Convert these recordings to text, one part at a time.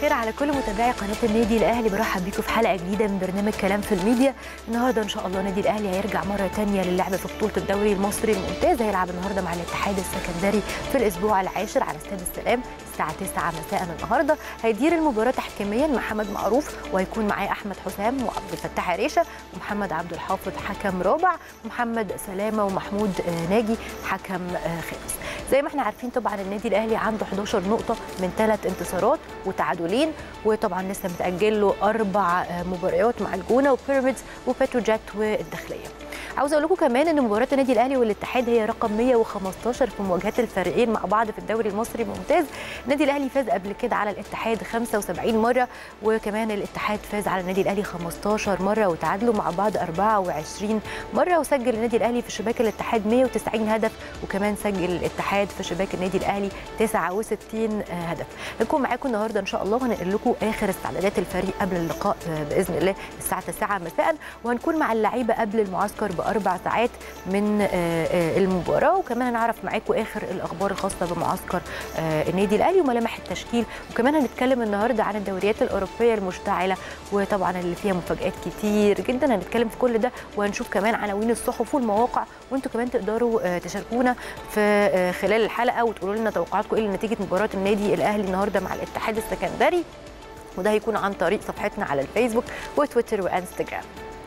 الخير على كل متابعي قناه النادي الاهلي برحب بيكم في حلقه جديده من برنامج كلام في الميديا النهارده ان شاء الله النادي الاهلي هيرجع مره ثانيه للعب في بطوله الدوري المصري الممتاز هيلعب النهارده مع الاتحاد السكندري في الاسبوع العاشر على استاد السلام الساعه 9 مساء النهارده هيدير المباراه تحكيميا محمد معروف وهيكون معاه احمد حسام وعبد الفتاح عريشه ومحمد عبد الحافظ حكم رابع ومحمد سلامه ومحمود ناجي حكم خامس زي ما احنا عارفين طبعا النادي الاهلي عنده 11 نقطه من ثلاث انتصارات وتعادلين وطبعا لسه متاجل له اربع مباريات مع الجونه وبيراميدز وبتروجيت والداخليه عاوز اقول لكم كمان ان مباراه النادي الاهلي والاتحاد هي رقم 115 في مواجهات الفريقين مع بعض في الدوري المصري الممتاز النادي الاهلي فاز قبل كده على الاتحاد 75 مره وكمان الاتحاد فاز على النادي الاهلي 15 مره وتعادلوا مع بعض 24 مره وسجل النادي الاهلي في شباك الاتحاد 190 هدف وكمان سجل الاتحاد في شباك النادي الاهلي 69 هدف هنكون معاكم النهارده ان شاء الله وهنقل لكم اخر استعدادات الفريق قبل اللقاء باذن الله الساعه 9 مساء وهنكون مع اللعيبه قبل المعسكر باربع ساعات من المباراه وكمان هنعرف معاكم اخر الاخبار الخاصه بمعسكر النادي الاهلي وملامح التشكيل وكمان هنتكلم النهارده عن الدوريات الاوروبيه المشتعله وطبعا اللي فيها مفاجات كتير جدا هنتكلم في كل ده وهنشوف كمان عناوين الصحف والمواقع وانتم كمان تقدروا تشاركونا في خلال الحلقه وتقولوا لنا توقعاتكم ايه لنتيجه مباراه النادي الاهلي النهارده مع الاتحاد السكندري وده هيكون عن طريق صفحتنا على الفيسبوك وتويتر وانستجرام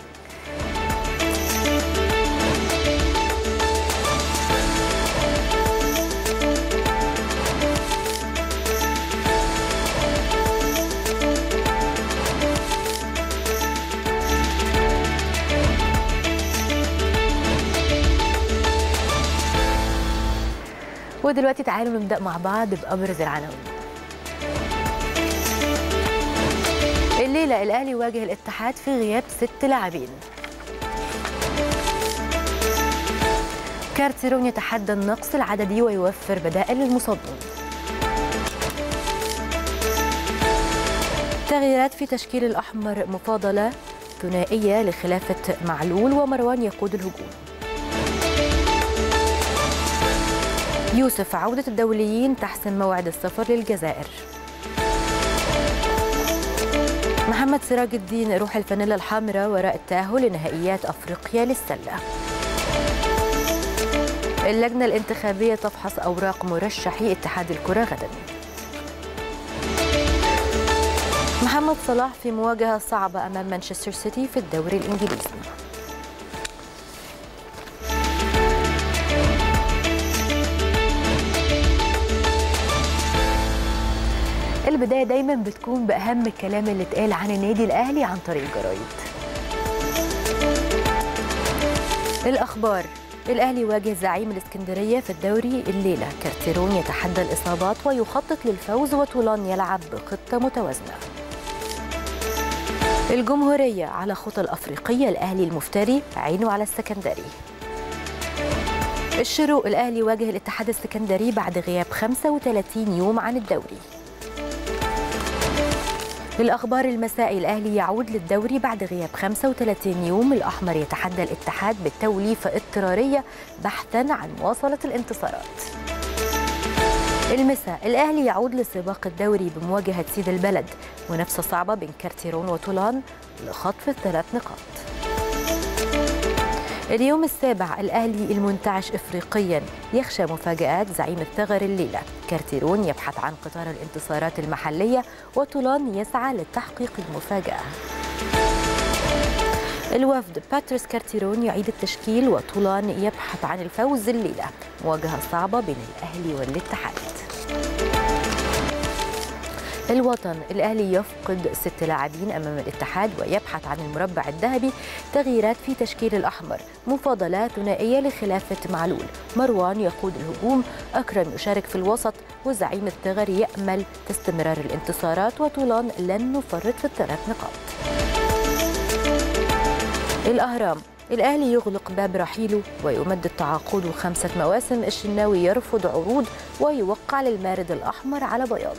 ودلوقتي تعالوا نبدا مع بعض بابرز العناوين الليله الاهلي يواجه الاتحاد في غياب ست لاعبين كارتيرون يتحدى النقص العددي ويوفر بدائل للمصابين تغييرات في تشكيل الاحمر مفاضله ثنائيه لخلافه معلول ومروان يقود الهجوم يوسف عودة الدوليين تحسن موعد السفر للجزائر محمد سراج الدين روح الفانيلا الحمراء وراء التأهل لنهائيات أفريقيا للسلة اللجنة الانتخابية تفحص أوراق مرشحي اتحاد الكرة غدا محمد صلاح في مواجهة صعبة أمام مانشستر سيتي في الدوري الإنجليزي البداية دايما بتكون بأهم الكلام اللي اتقال عن النادي الأهلي عن طريق الجرايد الأخبار الأهلي يواجه زعيم الإسكندرية في الدوري الليلة كارتيرون يتحدى الإصابات ويخطط للفوز وطولان يلعب بخطة متوازنة الجمهورية على خطى الأفريقية الأهلي المفتري عينه على السكندري الشروق الأهلي يواجه الاتحاد السكندري بعد غياب 35 يوم عن الدوري للأخبار المسائي الأهلي يعود للدوري بعد غياب 35 يوم الأحمر يتحدى الاتحاد بالتوليفة اضطرارية بحثا عن مواصلة الانتصارات المساء الأهلي يعود لسباق الدوري بمواجهة سيد البلد منافسة صعبة بين كارتيرون وطولان لخطف الثلاث نقاط اليوم السابع الأهلي المنتعش إفريقيا يخشى مفاجآت زعيم الثغر الليلة كارتيرون يبحث عن قطار الانتصارات المحلية وطولان يسعى لتحقيق المفاجأة الوفد باتريس كارتيرون يعيد التشكيل وطولان يبحث عن الفوز الليلة مواجهة صعبة بين الأهلي والاتحاد الوطن الأهلي يفقد ست لاعبين أمام الاتحاد ويبحث عن المربع الذهبي تغييرات في تشكيل الأحمر مفاضلات ثنائية لخلافة معلول مروان يقود الهجوم أكرم يشارك في الوسط وزعيم الثغر يأمل استمرار الانتصارات وطولان لن نفرط في الثلاث نقاط الأهرام الأهلي يغلق باب رحيله ويمدد تعاقده خمسة مواسم الشناوي يرفض عروض ويوقع للمارد الأحمر على بياض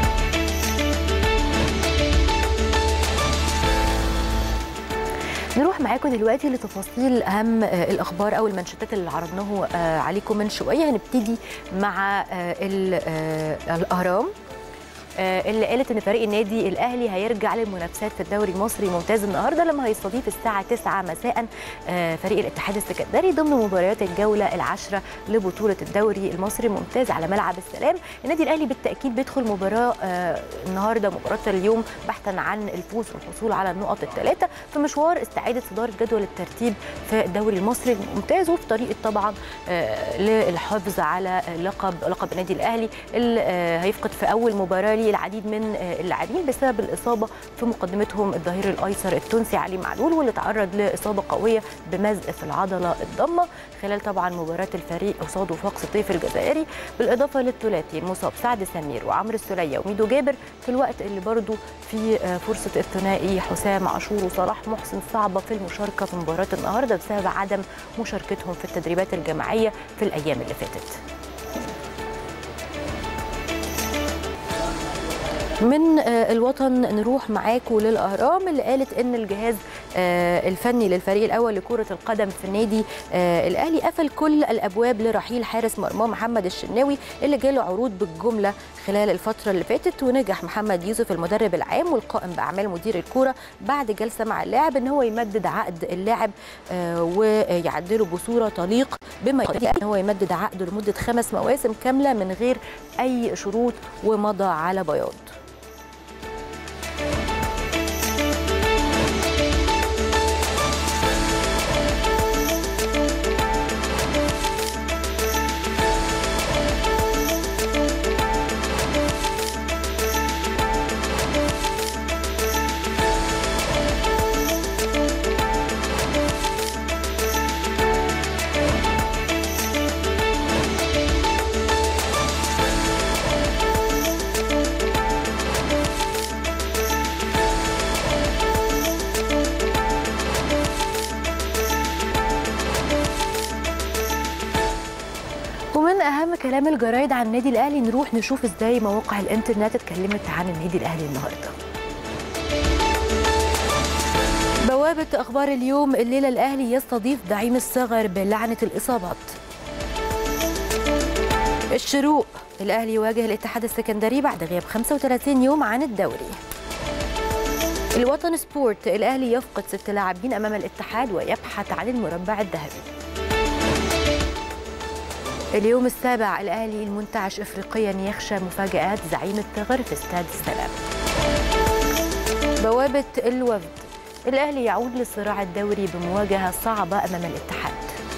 نروح هنروح معاكم دلوقتي لتفاصيل اهم آه، الاخبار او المنشطات اللي عرضناه آه، عليكم من شويه هنبتدي مع آه، ال- آه، الاهرام آه، اللي قالت ان فريق النادي الاهلي هيرجع للمنافسات في الدوري المصري الممتاز النهارده لما هيستضيف الساعه 9 مساء آه، فريق الاتحاد السكندري ضمن مباريات الجوله العاشره لبطوله الدوري المصري الممتاز على ملعب السلام النادي الاهلي بالتاكيد بيدخل مباراه آه، النهارده مباراه اليوم بحثا عن الفوز والحصول على النقط الثلاثه في مشوار استعاده صداره جدول الترتيب في الدوري المصري الممتاز وفي طريقه طبعا آه، للحفاظ على لقب لقب النادي الاهلي اللي آه، هيفقد في اول مباراه ليه العديد من آه، اللاعبين بسبب الاصابه في مقدمتهم الظهير الايسر التونسي علي معلول واللي تعرض لاصابه قويه بمزق في العضله الضمه خلال طبعا مباراه الفريق قصاد وفاق سطيف الجزائري بالاضافه للثلاثي المصاب سعد سمير وعمرو السليه وميدو جابر في الوقت اللي برضه في آه، فرصه الثنائي حسام عاشور وصلاح محسن صعبه في المشاركه في مباراه النهارده بسبب عدم مشاركتهم في التدريبات الجماعيه في الايام اللي فاتت من آه، الوطن نروح معاكم للاهرام اللي قالت ان الجهاز آه، الفني للفريق الاول لكره القدم في النادي آه، الاهلي قفل كل الابواب لرحيل حارس مرمى محمد الشناوي اللي جاله عروض بالجمله خلال الفتره اللي فاتت ونجح محمد يوسف المدرب العام والقائم باعمال مدير الكوره بعد جلسه مع اللاعب ان هو يمدد عقد اللاعب آه، ويعدله بصوره تليق بما يقتضي ان هو يمدد عقده لمده خمس مواسم كامله من غير اي شروط ومضى على بياض ومن اهم كلام الجرايد عن النادي الاهلي نروح نشوف ازاي مواقع الانترنت اتكلمت عن النادي الاهلي النهارده بوابة أخبار اليوم الليلة الأهلي يستضيف دعيم الصغر بلعنة الإصابات الشروق الأهلي يواجه الاتحاد السكندري بعد غياب 35 يوم عن الدوري الوطن سبورت الأهلي يفقد ست لاعبين أمام الاتحاد ويبحث عن المربع الذهبي اليوم السابع الأهلي المنتعش إفريقيا يخشى مفاجآت زعيم الثغر في استاد السلام بوابة الوفد الأهلي يعود للصراع الدوري بمواجهة صعبة أمام الاتحاد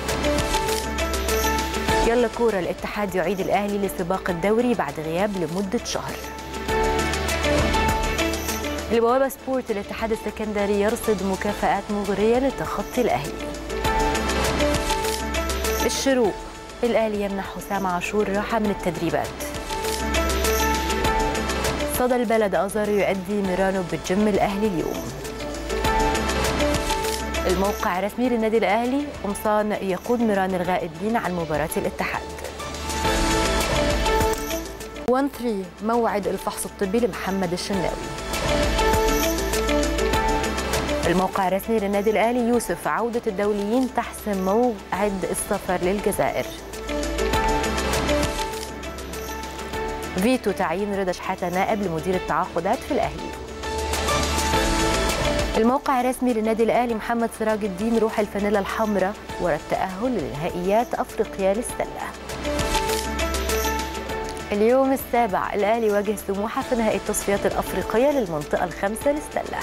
يلا كورة الاتحاد يعيد الأهلي لسباق الدوري بعد غياب لمدة شهر البوابة سبورت الاتحاد السكندري يرصد مكافآت مغرية لتخطي الأهلي الشروق الأهلي يمنح حسام عاشور راحة من التدريبات صدى البلد أزار يؤدي ميرانو بالجيم الأهلي اليوم الموقع الرسمي للنادي الأهلي قمصان يقود ميران الغائبين عن مباراة الاتحاد 1 3 موعد الفحص الطبي لمحمد الشناوي الموقع الرسمي للنادي الأهلي يوسف عودة الدوليين تحسم موعد السفر للجزائر فيتو تعيين رضا شحاتة نائب لمدير التعاقدات في الأهلي الموقع الرسمي للنادي الأهلي محمد سراج الدين روح الفانيلا الحمراء ورا التأهل لنهائيات أفريقيا للسلة اليوم السابع الأهلي يواجه سموحة في نهائي التصفيات الأفريقية للمنطقة الخامسة للسلة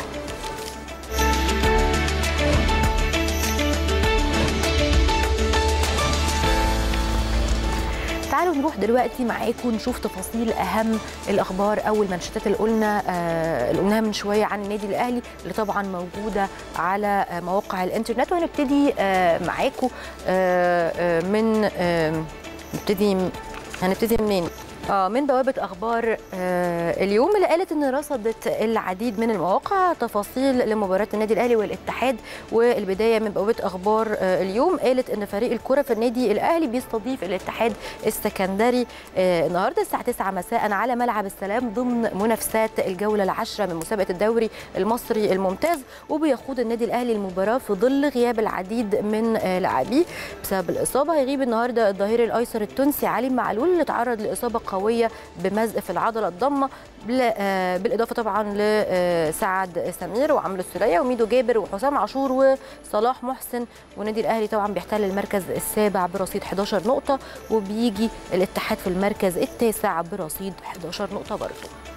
تعالوا نروح دلوقتي معاكم نشوف تفاصيل اهم الاخبار او المنشطات اللي قلنا آه اللي قلناها من شويه عن النادي الاهلي اللي طبعا موجوده على آه مواقع الانترنت وهنبتدي آه معاكم آه آه من آه نبتدي هنبتدي منين؟ آه من بوابة أخبار آه اليوم اللي قالت إن رصدت العديد من المواقع تفاصيل لمباراة النادي الأهلي والاتحاد والبداية من بوابة أخبار آه اليوم قالت إن فريق الكرة في النادي الأهلي بيستضيف الاتحاد السكندري آه النهاردة الساعة 9 مساء على ملعب السلام ضمن منافسات الجولة العاشرة من مسابقة الدوري المصري الممتاز وبيخوض النادي الأهلي المباراة في ظل غياب العديد من آه لاعبيه بسبب الإصابة هيغيب النهاردة الظهير الأيسر التونسي علي معلول اللي تعرض لإصابة قويه بمزق في العضله الضمه بالاضافه طبعا لسعد سمير وعمرو السليه وميدو جابر وحسام عاشور وصلاح محسن والنادي الاهلي طبعا بيحتل المركز السابع برصيد 11 نقطه وبيجي الاتحاد في المركز التاسع برصيد 11 نقطه برضه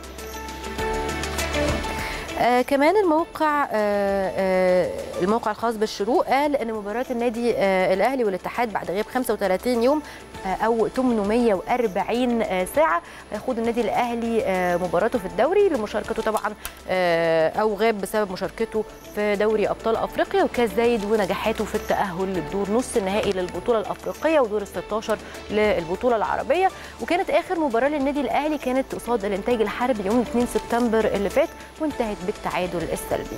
آه كمان الموقع آه آه الموقع الخاص بالشروق قال ان مباراه النادي آه الاهلي والاتحاد بعد غياب 35 يوم او 840 ساعه هيخوض النادي الاهلي مباراته في الدوري لمشاركته طبعا او غاب بسبب مشاركته في دوري ابطال افريقيا وكاس زايد ونجاحاته في التاهل للدور نص النهائي للبطوله الافريقيه ودور ال 16 للبطوله العربيه وكانت اخر مباراه للنادي الاهلي كانت قصاد الانتاج الحربي يوم 2 سبتمبر اللي فات وانتهت بالتعادل السلبي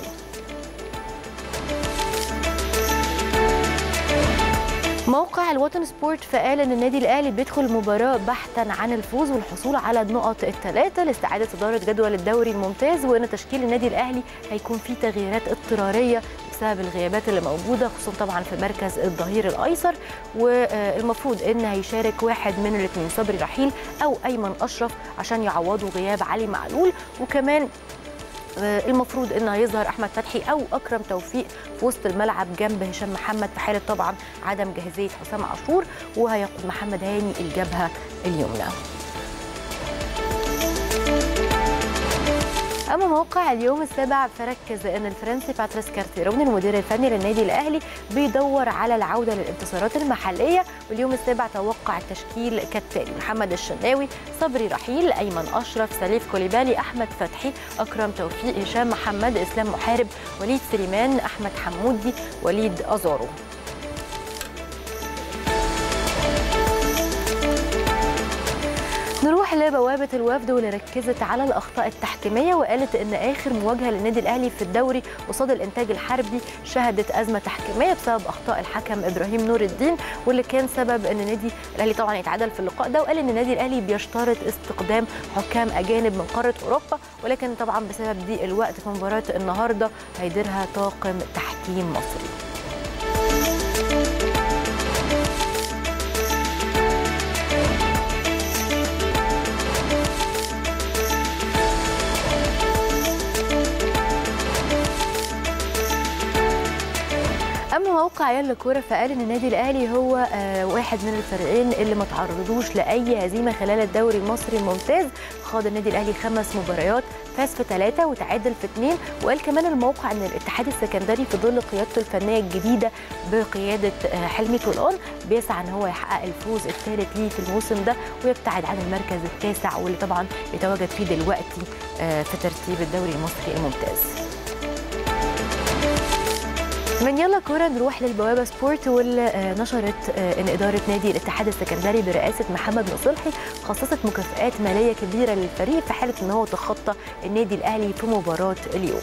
موقع الوطن سبورت فقال ان النادي الاهلي بيدخل المباراه بحثا عن الفوز والحصول على النقط الثلاثه لاستعاده اداره جدول الدوري الممتاز وان تشكيل النادي الاهلي هيكون فيه تغييرات اضطراريه بسبب الغيابات اللي موجوده خصوصا طبعا في مركز الظهير الايسر والمفروض ان هيشارك واحد من الاثنين صبري رحيل او ايمن اشرف عشان يعوضوا غياب علي معلول وكمان المفروض ان هيظهر احمد فتحي او اكرم توفيق في وسط الملعب جنب هشام محمد في حاله طبعا عدم جاهزيه حسام عاشور وهيقود محمد هاني الجبهه اليمنى اما موقع اليوم السابع فركز ان الفرنسي باتريس كارتيرون المدير الفني للنادي الاهلي بيدور على العوده للانتصارات المحليه واليوم السابع توقع التشكيل كالتالي محمد الشناوي صبري رحيل ايمن اشرف سليف كوليبالي احمد فتحي اكرم توفيق هشام محمد اسلام محارب وليد سليمان احمد حمودي وليد ازارو نروح لبوابه الوفد واللي ركزت على الاخطاء التحكيميه وقالت ان اخر مواجهه للنادي الاهلي في الدوري قصاد الانتاج الحربي شهدت ازمه تحكيميه بسبب اخطاء الحكم ابراهيم نور الدين واللي كان سبب ان النادي الاهلي طبعا يتعادل في اللقاء ده وقال ان النادي الاهلي بيشترط استخدام حكام اجانب من قاره اوروبا ولكن طبعا بسبب ضيق الوقت في مباراه النهارده هيديرها طاقم تحكيم مصري اما موقع يلا كوره فقال ان النادي الاهلي هو آه واحد من الفريقين اللي ما تعرضوش لاي هزيمه خلال الدوري المصري الممتاز خاض النادي الاهلي خمس مباريات فاز في ثلاثه وتعادل في اثنين وقال كمان الموقع ان الاتحاد السكندري في ظل قيادته الفنيه الجديده بقياده آه حلمي طولان بيسعى ان هو يحقق الفوز الثالث ليه في الموسم ده ويبتعد عن المركز التاسع واللي طبعا بيتواجد فيه دلوقتي آه في ترتيب الدوري المصري الممتاز. من يلا كورة نروح للبوابة سبورت واللي نشرت ان إدارة نادي الاتحاد السكندري برئاسة محمد نصلحي خصصت مكافآت مالية كبيرة للفريق في حالة ان هو تخطى النادي الأهلي في مباراة اليوم.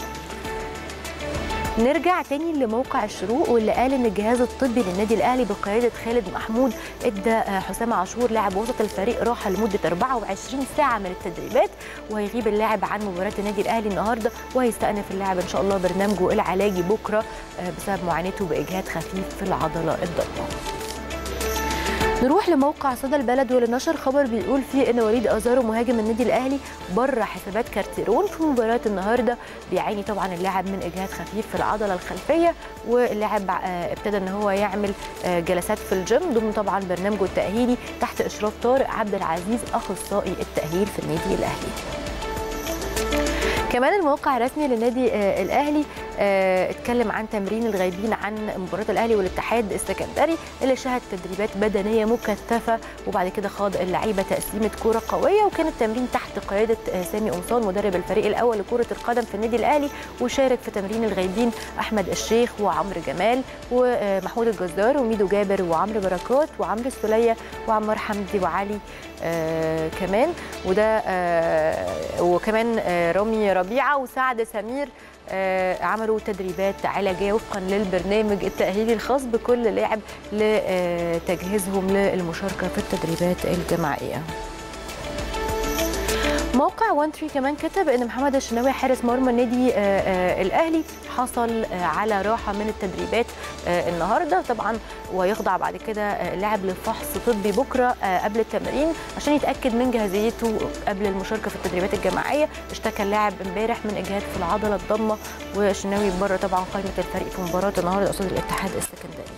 نرجع تاني لموقع الشروق واللي قال ان الجهاز الطبي للنادي الاهلي بقياده خالد محمود ادى حسام عاشور لاعب وسط الفريق راحه لمده 24 ساعه من التدريبات وهيغيب اللاعب عن مباراه النادي الاهلي النهارده وهيستأنف اللاعب ان شاء الله برنامجه العلاجي بكره بسبب معاناته باجهاد خفيف في العضله الضمه. نروح لموقع صدى البلد واللي نشر خبر بيقول فيه ان وليد ازارو مهاجم النادي الاهلي بره حسابات كارتيرون في مباراه النهارده بيعاني طبعا اللاعب من اجهاد خفيف في العضله الخلفيه واللاعب ابتدى ان هو يعمل جلسات في الجيم ضمن طبعا برنامجه التاهيلي تحت اشراف طارق عبد العزيز اخصائي التاهيل في النادي الاهلي. كمان الموقع الرسمي للنادي الاهلي آه، اتكلم عن تمرين الغايبين عن مباراه الاهلي والاتحاد السكندري اللي شهد تدريبات بدنيه مكثفه وبعد كده خاض اللعيبه تقسيمه كوره قويه وكان التمرين تحت قياده آه، سامي قمصان مدرب الفريق الاول لكره القدم في النادي الاهلي وشارك في تمرين الغايبين احمد الشيخ وعمرو جمال ومحمود الجزار وميدو جابر وعمرو بركات وعمرو السليه وعمار حمدي وعلي آه كمان وده آه وكمان آه رامي ربيعه وسعد سمير آه عملوا تدريبات علاجيه وفقا للبرنامج التاهيلي الخاص بكل لاعب لتجهيزهم للمشاركه في التدريبات الجماعيه. موقع وان تري كمان كتب ان محمد الشناوي حارس مرمى النادي آه، آه، الاهلي حصل آه، على راحه من التدريبات آه، النهارده طبعا ويخضع بعد كده آه، اللاعب لفحص طبي بكره آه، قبل التمرين عشان يتاكد من جاهزيته قبل المشاركه في التدريبات الجماعيه اشتكى اللاعب امبارح من اجهاد في العضله الضمه والشناوي بره طبعا قائمه الفريق في مباراه النهارده قصاد الاتحاد السكندري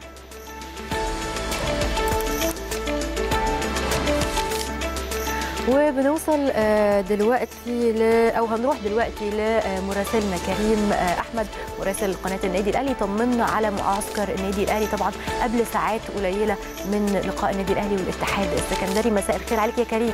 وبنوصل آه، دلوقتي ل... او هنروح دلوقتي لمراسلنا كريم آه، احمد مراسل قناه النادي الاهلي طمنا على معسكر النادي الاهلي طبعا قبل ساعات قليله من لقاء النادي الاهلي والاتحاد السكندري مساء الخير عليك يا كريم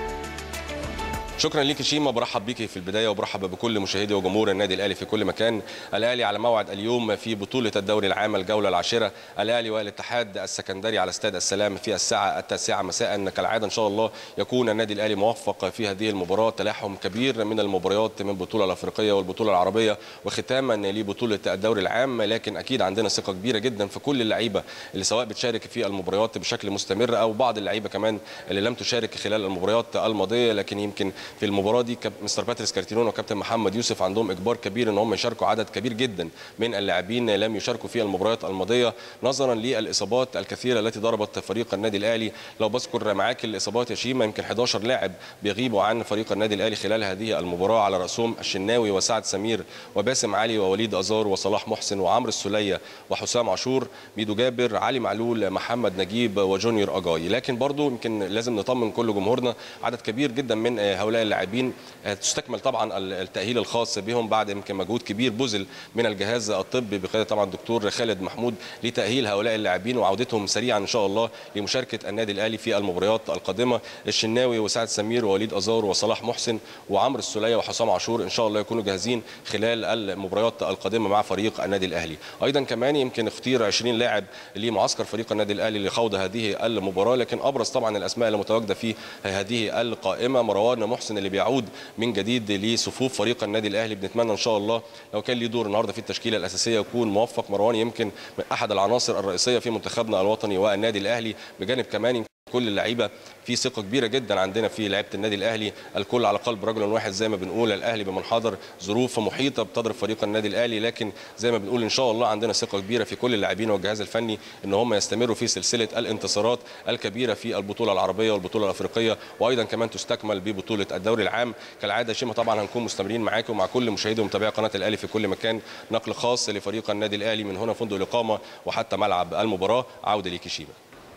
شكرا ليك شيما برحب بيكي في البدايه وبرحب بكل مشاهدي وجمهور النادي الاهلي في كل مكان الاهلي على موعد اليوم في بطوله الدوري العام الجوله العاشره الاهلي والاتحاد السكندري على استاد السلام في الساعه التاسعه مساء كالعاده ان شاء الله يكون النادي الاهلي موفق في هذه المباراه تلاحم كبير من المباريات من البطوله الافريقيه والبطوله العربيه وختاما لبطوله الدوري العام لكن اكيد عندنا ثقه كبيره جدا في كل اللعيبه اللي سواء بتشارك في المباريات بشكل مستمر او بعض اللعيبه كمان اللي لم تشارك خلال المباريات الماضيه لكن يمكن في المباراه دي كاب- مستر باتريس كارتيرون وكابتن محمد يوسف عندهم اجبار كبير ان هم يشاركوا عدد كبير جدا من اللاعبين لم يشاركوا في المباريات الماضيه نظرا للاصابات الكثيره التي ضربت فريق النادي الاهلي لو بذكر معاك الاصابات يا شيما يمكن 11 لاعب بيغيبوا عن فريق النادي الاهلي خلال هذه المباراه على راسهم الشناوي وسعد سمير وباسم علي ووليد ازار وصلاح محسن وعمرو السليه وحسام عاشور ميدو جابر علي معلول محمد نجيب وجونيور اجاي لكن برضو يمكن لازم نطمن كل جمهورنا عدد كبير جدا من آه، هؤلاء اللاعبين آه، تستكمل طبعا ال- التاهيل الخاص بهم بعد يمكن مجهود كبير بذل من الجهاز الطبي بقياده طبعا الدكتور خالد محمود لتاهيل هؤلاء اللاعبين وعودتهم سريعا ان شاء الله لمشاركه النادي الاهلي في المباريات القادمه الشناوي وسعد سمير ووليد ازار وصلاح محسن وعمرو السليه وحسام عاشور ان شاء الله يكونوا جاهزين خلال المباريات القادمه مع فريق النادي الاهلي ايضا كمان يمكن اختير 20 لاعب لمعسكر فريق النادي الاهلي لخوض هذه المباراه لكن ابرز طبعا الاسماء اللي متواجده في هذه القائمه مروان محسن اللي بيعود من جديد لصفوف فريق النادي الاهلي بنتمنى ان شاء الله لو كان ليه دور النهارده في التشكيله الاساسيه يكون موفق مروان يمكن من احد العناصر الرئيسيه في منتخبنا الوطني والنادي الاهلي بجانب كمان يمكن كل اللعيبه في ثقه كبيره جدا عندنا في لعيبه النادي الاهلي الكل على قلب رجل واحد زي ما بنقول الاهلي بمنحدر ظروف محيطه بتضرب فريق النادي الاهلي لكن زي ما بنقول ان شاء الله عندنا ثقه كبيره في كل اللاعبين والجهاز الفني ان هم يستمروا في سلسله الانتصارات الكبيره في البطوله العربيه والبطوله الافريقيه وايضا كمان تستكمل ببطوله الدوري العام كالعاده شيما طبعا هنكون مستمرين معاكم ومع كل مشاهدي ومتابعي قناه الاهلي في كل مكان نقل خاص لفريق النادي الاهلي من هنا فندق الاقامه وحتى ملعب المباراه عوده ليكي شيما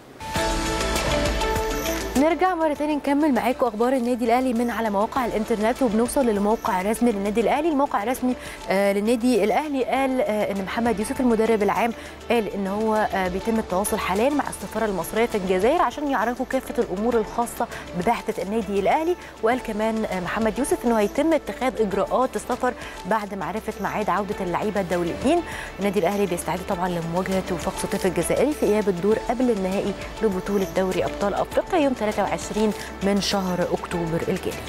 نرجع مرة تاني نكمل معاكم أخبار النادي الأهلي من على مواقع الإنترنت وبنوصل للموقع الرسمي للنادي الأهلي، الموقع الرسمي آه للنادي الأهلي قال آه إن محمد يوسف المدرب العام قال إن هو آه بيتم التواصل حاليا مع السفارة المصرية في الجزائر عشان يعرفوا كافة الأمور الخاصة ببعثة النادي الأهلي، وقال كمان آه محمد يوسف إنه هيتم اتخاذ إجراءات السفر بعد معرفة ميعاد عودة اللعيبة الدوليين. النادي الأهلي بيستعد طبعا لمواجهة وفاق سطيف الجزائري في إياب الدور قبل النهائي لبطولة دوري أبطال أفريقيا يوم 23 من شهر أكتوبر الجاري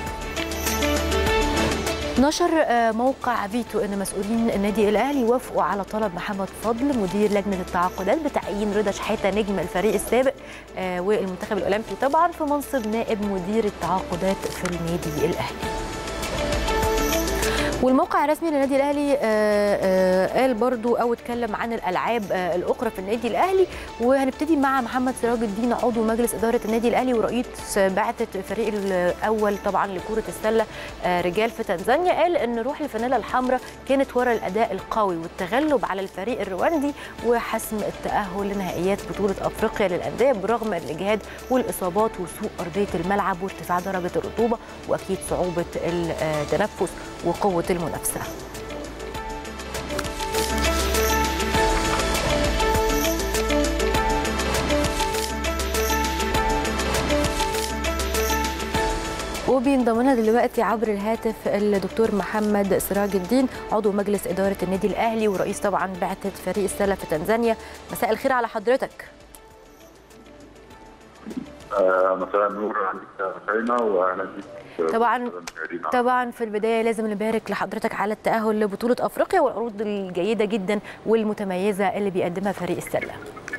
نشر آه، موقع فيتو ان مسؤولين النادي الاهلي وافقوا على طلب محمد فضل مدير لجنه التعاقدات بتعيين رضا شحاته نجم الفريق السابق آه، والمنتخب الاولمبي طبعا في منصب نائب مدير التعاقدات في النادي الاهلي والموقع الرسمي للنادي الاهلي آه، آه، قال برضو او اتكلم عن الالعاب آه، الاخرى في النادي الاهلي وهنبتدي مع محمد سراج الدين عضو مجلس اداره النادي الاهلي ورئيس بعثه الفريق الاول طبعا لكره السله آه، رجال في تنزانيا قال ان روح الفانيلا الحمراء كانت ورا الاداء القوي والتغلب على الفريق الرواندي وحسم التاهل لنهائيات بطوله افريقيا للانديه برغم الاجهاد والاصابات وسوء ارضيه الملعب وارتفاع درجه الرطوبه واكيد صعوبه التنفس وقوه المنافسه وبينضم لنا دلوقتي عبر الهاتف الدكتور محمد سراج الدين عضو مجلس اداره النادي الاهلي ورئيس طبعا بعثه فريق السله في تنزانيا مساء الخير على حضرتك آه، مساء النور عليك شيماء واهلا بك طبعا طبعا في البدايه لازم نبارك لحضرتك على التاهل لبطوله افريقيا والعروض الجيده جدا والمتميزه اللي بيقدمها فريق السله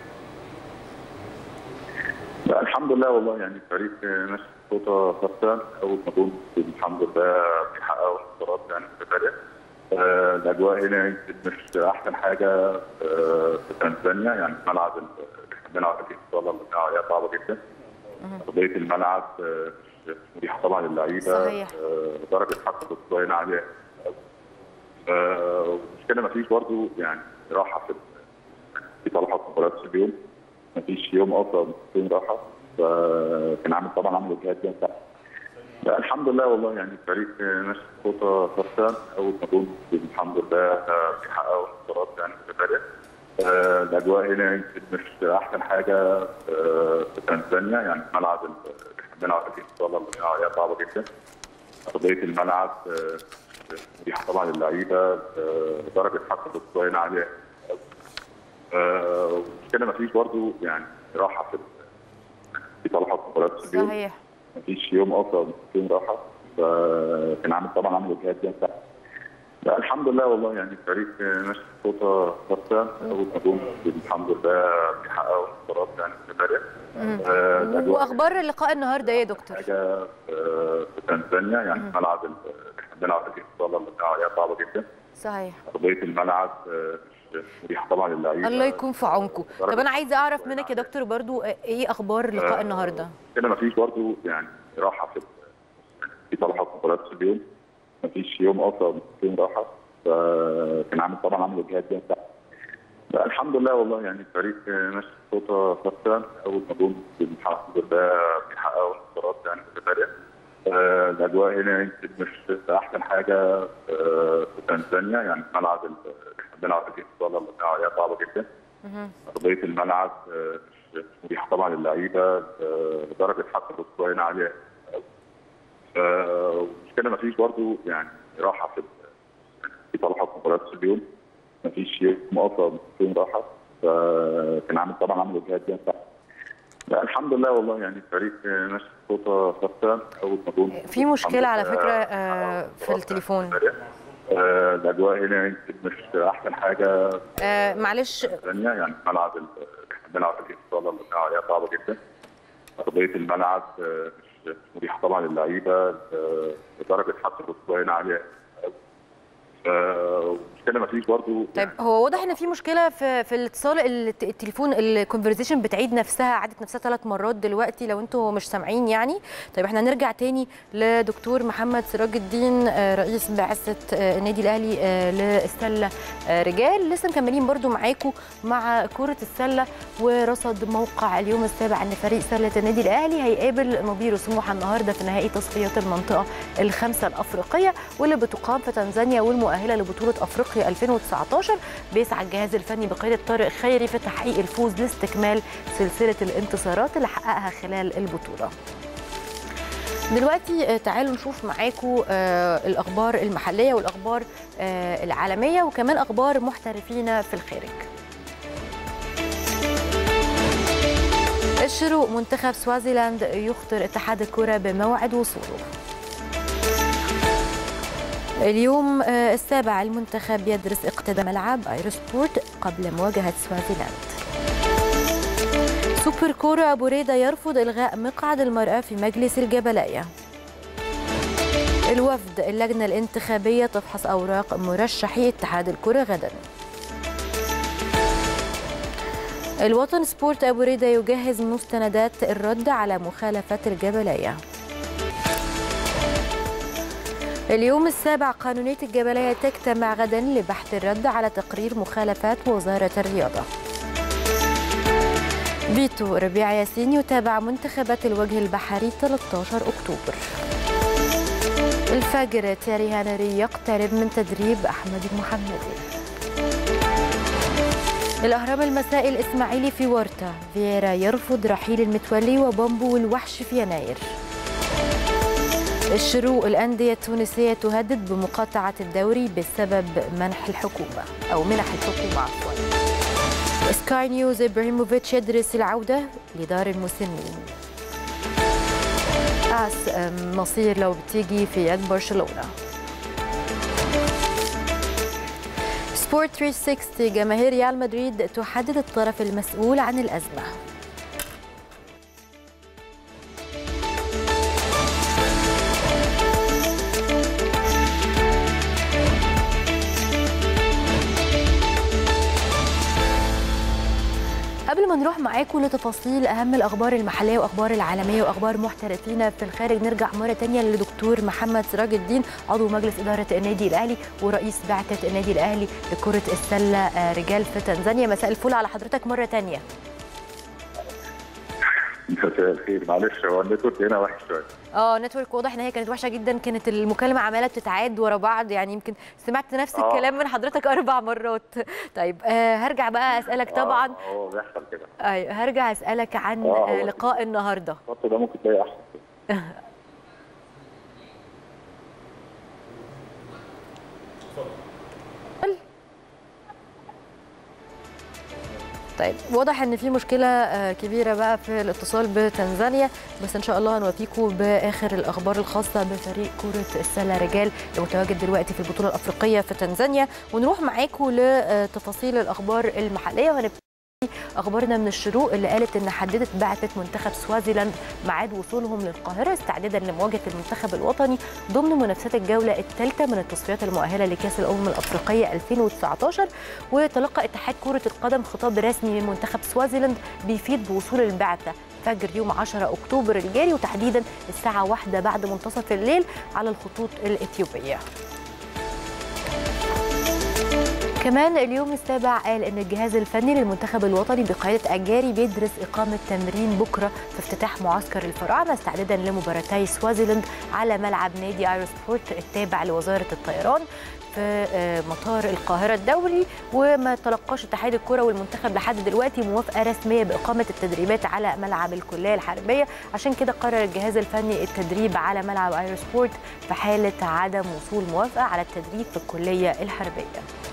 لا الحمد لله والله يعني الفريق ماشي خطوه ثابته اول ما جم الحمد لله بيحققوا انتصارات يعني متتاليه آه، الاجواء هنا يمكن مش احسن حاجه آه، في تنزانيا يعني الملعب اللي احنا بنلعب فيه ان شاء الله اللي بنلعب عليها صعبه جدا ارضيه الملعب آه، مش مريحه طبعا للعيبه صحيح. آه، درجه حق الخطوه هنا عاليه آه، والمشكله ما فيش برضه يعني راحه في في طلحه مباريات في اليوم ما فيش يوم اصلا يوم راحه فكان عامل طبعا عامل اجهاد جامد تحت. لا الحمد لله والله يعني الفريق ماشي خطوه ثابته اول ما جم الحمد لله آه، بيحققوا انتصارات يعني متتاليه آه، الاجواء هنا يمكن مش احسن حاجه آه، في تنزانيا يعني الملعب اللي احنا بنلعب فيه ان شاء الله اللي بنلعب عليها صعبه جدا ارضيه الملعب آه، مش مريحه طبعا للعيبه آه، درجه حق الخطوه هنا عاليه آه، والمشكله ما فيش برضه يعني راحه في في طلحه مباريات في اليوم صحيح ما فيش يوم اصلا يوم راحه فكان عامل طبعا عامل اجهاد جامد تحت. لا الحمد لله والله يعني الفريق ماشي خطوه ثابته اول ما جم الحمد لله بيحققوا انتصارات يعني متتاليه آه، الأجواء واخبار اللقاء النهارده ايه يا دكتور حاجه آه، في تنزانيا يعني الملعب اللي احنا بنلعب فيه ان شاء الله اللي بنلعب عليها صعبه جدا صحيح ارضيه الملعب آه، مش مريحه طبعا للعيبه الله يكون في عونكم طب انا عايزه اعرف منك يا دكتور برضو ايه اخبار لقاء النهارده كده ما فيش برضه يعني راحه في في طلحه مباريات في اليوم ما فيش يوم اصلا يوم راحه فكان عامل طبعا عامل اجهاد جامد تحت. لا الحمد لله والله يعني الفريق ماشي خطوه ثابته اول ما جم الحمد لله بيحققوا انتصارات يعني متتاليه آه، الاجواء هنا يمكن مش احسن حاجه آه، في تنزانيا يعني الملعب اللي احنا بنلعب فيه ان شاء الله اللي بنلعب عليها صعبه جدا ارضيه الملعب آه، مش مريحه طبعا للعيبه آه، درجه حق الخطوه هنا عاليه آه، والمشكله ما فيش برضه يعني راحه في في طلحه مباريات في اليوم ما فيش يوم اصلا يوم راحه فكان عامل طبعا عامل اجهاد جامد تحت. لا الحمد لله والله يعني الفريق ماشي خطوه ثابته اول ما جم في مشكله على الحمد فكره لله آه، في التليفون آه، الاجواء هنا يمكن مش احسن حاجه آه، معلش ثانيه يعني الملعب اللي احنا بنلعب فيه ان شاء الله اللي بنلعب عليها صعبه جدا ارضيه الملعب آه، مش مريحه طبعا للعيبه آه، درجه حق الخطوه هنا عاليه آه، والمشكله ما فيش برضه طيب هو واضح ان في مشكله في في الاتصال الت- التليفون الكونفرزيشن بتعيد نفسها عادت نفسها ثلاث مرات دلوقتي لو انتوا مش سامعين يعني طيب احنا هنرجع تاني لدكتور محمد سراج الدين آه، رئيس بعثه آه، النادي الاهلي آه، للسله آه، رجال لسه مكملين برضو معاكم مع كره السله ورصد موقع اليوم السابع ان فريق سله النادي الاهلي هيقابل نظيره سموحه النهارده في نهائي تصفيات المنطقه الخمسه الافريقيه واللي بتقام في تنزانيا والمؤهله لبطوله افريقيا 2019 بيسعى الجهاز الفني بقياده طارق خيري في تحقيق الفوز لاستكمال سلسله الانتصارات اللي حققها خلال البطوله. دلوقتي آه، تعالوا نشوف معاكم آه، الاخبار المحليه والاخبار آه، العالميه وكمان اخبار محترفين في الخارج. الشروق منتخب سوازيلاند يخطر اتحاد الكره بموعد وصوله. اليوم آه، السابع المنتخب يدرس اقتدام ملعب ايروسبورت قبل مواجهة سوازيلاند سوبر كورة أبو ريدة يرفض إلغاء مقعد المرأة في مجلس الجبلية الوفد اللجنة الانتخابية تفحص أوراق مرشحي اتحاد الكرة غدا الوطن سبورت أبو ريدة يجهز مستندات الرد على مخالفة الجبلية اليوم السابع قانونية الجبلية تجتمع غدا لبحث الرد على تقرير مخالفات وزارة الرياضة فيتو ربيع ياسين يتابع منتخبات الوجه البحري 13 أكتوبر الفجر تيري هنري يقترب من تدريب أحمد المحمدي الأهرام المسائي الإسماعيلي في ورطة فييرا يرفض رحيل المتولي وبامبو والوحش في يناير الشروق الأندية التونسية تهدد بمقاطعة الدوري بسبب منح الحكومة أو منح الحكومة عفوا سكاي نيوز إبراهيموفيتش يدرس العودة لدار المسنين أس مصير لو بتيجي في يد برشلونة سبورت 360 جماهير ريال مدريد تحدد الطرف المسؤول عن الأزمة قبل ما نروح معاكم لتفاصيل اهم الاخبار المحليه واخبار العالميه واخبار محترفين في الخارج نرجع مره ثانيه لدكتور محمد سراج الدين عضو مجلس اداره النادي الاهلي ورئيس بعثه النادي الاهلي لكره السله رجال في تنزانيا مساء الفل على حضرتك مره ثانيه مساء الخير معلش هو النتورك هنا وحش شويه اه نتورك واضح ان هي كانت وحشه جدا كانت المكالمه عماله بتتعاد ورا بعض يعني يمكن سمعت نفس آه. الكلام من حضرتك اربع مرات طيب آه هرجع بقى اسالك طبعا آه، هو بيحصل كده ايوه هرجع اسالك عن آه، آه هو لقاء النهارده الخط ده ممكن تلاقي احسن كده. طيب واضح ان في مشكله آه، كبيره بقى في الاتصال بتنزانيا بس ان شاء الله هنوفيكم باخر الاخبار الخاصه بفريق كره السله رجال المتواجد دلوقتي في البطوله الافريقيه في تنزانيا ونروح معاكم لتفاصيل الاخبار المحليه وهنبتدي اخبارنا من الشروق اللي قالت ان حددت بعثه منتخب سوازيلاند ميعاد وصولهم للقاهره استعدادا لمواجهه المنتخب الوطني ضمن منافسات الجوله الثالثه من التصفيات المؤهله لكاس الامم الافريقيه 2019 وتلقى اتحاد كره القدم خطاب رسمي من منتخب سوازيلاند بيفيد بوصول البعثه فجر يوم 10 اكتوبر الجاري وتحديدا الساعه واحدة بعد منتصف الليل على الخطوط الاثيوبيه كمان اليوم السابع قال ان الجهاز الفني للمنتخب الوطني بقياده اجاري بيدرس اقامه تمرين بكره في افتتاح معسكر الفراعنه استعدادا لمباراتي سوازيلاند على ملعب نادي ايرو سبورت التابع لوزاره الطيران في آه، مطار القاهره الدولي وما تلقاش اتحاد الكره والمنتخب لحد دلوقتي موافقه رسميه باقامه التدريبات على ملعب الكليه الحربيه عشان كده قرر الجهاز الفني التدريب على ملعب ايرو سبورت في حاله عدم وصول موافقه على التدريب في الكليه الحربيه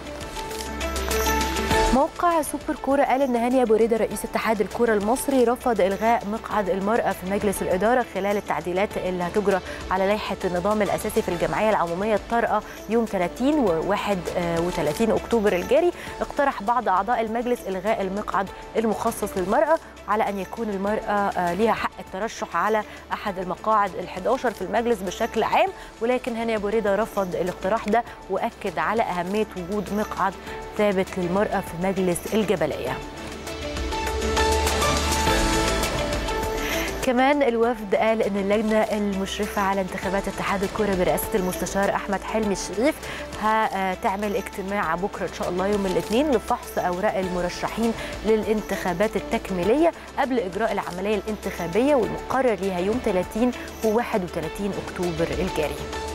موقع سوبر كوره قال ان هاني ابو ريده رئيس اتحاد الكوره المصري رفض الغاء مقعد المراه في مجلس الاداره خلال التعديلات اللي هتجرى على لائحه النظام الاساسي في الجمعيه العموميه الطارئه يوم 30 و 31 اكتوبر الجاري اقترح بعض اعضاء المجلس الغاء المقعد المخصص للمراه على ان يكون المراه آه، ليها حق الترشح على احد المقاعد ال11 في المجلس بشكل عام ولكن هاني ابو ريده رفض الاقتراح ده واكد على اهميه وجود مقعد ثابت للمراه في مجلس الجبليه كمان الوفد قال ان اللجنه المشرفه على انتخابات اتحاد الكره برئاسه المستشار احمد حلمي الشريف هتعمل اجتماع بكره ان شاء الله يوم الاثنين لفحص اوراق المرشحين للانتخابات التكميليه قبل اجراء العمليه الانتخابيه والمقرر ليها يوم 30 و 31 اكتوبر الجاري.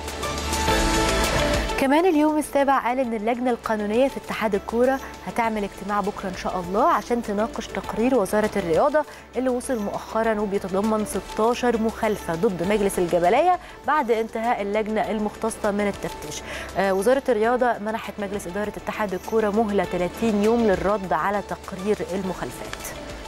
كمان اليوم السابع قال ان اللجنه القانونيه في اتحاد الكوره هتعمل اجتماع بكره ان شاء الله عشان تناقش تقرير وزاره الرياضه اللي وصل مؤخرا وبيتضمن 16 مخالفه ضد مجلس الجبليه بعد انتهاء اللجنه المختصه من التفتيش. آه وزاره الرياضه منحت مجلس اداره اتحاد الكوره مهله 30 يوم للرد على تقرير المخالفات.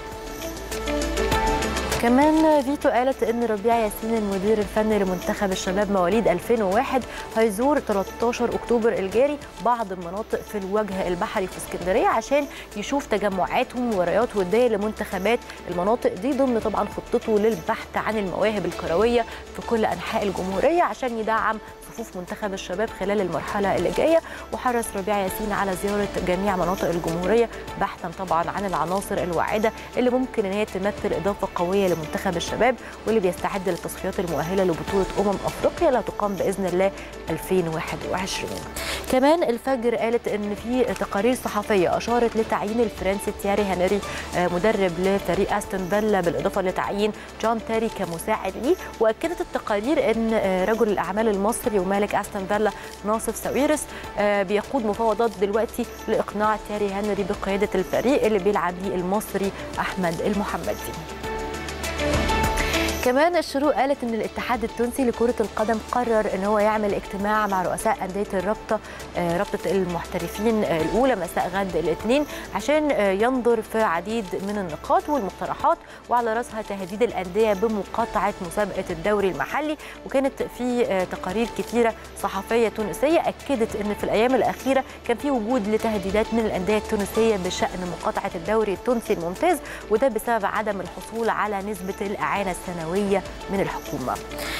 كمان فيتو قالت ان ربيع ياسين المدير الفني لمنتخب الشباب مواليد 2001 هيزور 13 اكتوبر الجاري بعض المناطق في الوجه البحري في اسكندريه عشان يشوف تجمعاتهم ومباريات وديه لمنتخبات المناطق دي ضمن طبعا خطته للبحث عن المواهب الكرويه في كل انحاء الجمهوريه عشان يدعم صفوف منتخب الشباب خلال المرحله اللي جايه وحرص ربيع ياسين على زياره جميع مناطق الجمهوريه بحثا طبعا عن العناصر الواعده اللي ممكن ان هي تمثل اضافه قويه لمنتخب الشباب واللي بيستعد للتصفيات المؤهله لبطوله امم افريقيا اللي هتقام باذن الله 2021 كمان الفجر قالت ان في تقارير صحفيه اشارت لتعيين الفرنسي تياري هنري آه، مدرب لفريق استون فيلا بالاضافه لتعيين جون تيري كمساعد ليه واكدت التقارير ان آه، رجل الاعمال المصري ومالك استون فيلا ناصف ساويرس آه، بيقود مفاوضات دلوقتي لاقناع تياري هنري بقياده الفريق اللي بيلعب ليه المصري احمد المحمدي كمان الشروق قالت ان الاتحاد التونسي لكره القدم قرر ان هو يعمل اجتماع مع رؤساء انديه الرابطه آه، رابطه المحترفين آه، الاولى مساء غد الاثنين عشان آه، ينظر في عديد من النقاط والمقترحات وعلى راسها تهديد الانديه بمقاطعه مسابقه الدوري المحلي وكانت في آه، تقارير كثيره صحفيه تونسيه اكدت ان في الايام الاخيره كان في وجود لتهديدات من الانديه التونسيه بشان مقاطعه الدوري التونسي الممتاز وده بسبب عدم الحصول على نسبه الاعانه السنويه من الحكومه.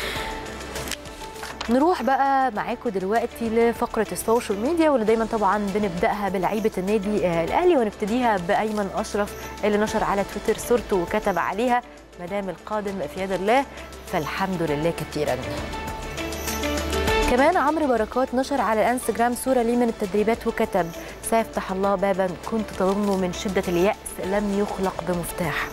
نروح بقى معاكم دلوقتي لفقره السوشيال ميديا واللي دايما طبعا بنبداها بلعيبه النادي آه، الاهلي ونبتديها بايمن اشرف اللي نشر على تويتر صورته وكتب عليها ما دام القادم في يد الله فالحمد لله كثيرا. كمان عمرو بركات نشر على الانستجرام صوره ليه من التدريبات وكتب سيفتح الله بابا كنت تظن من شده الياس لم يخلق بمفتاح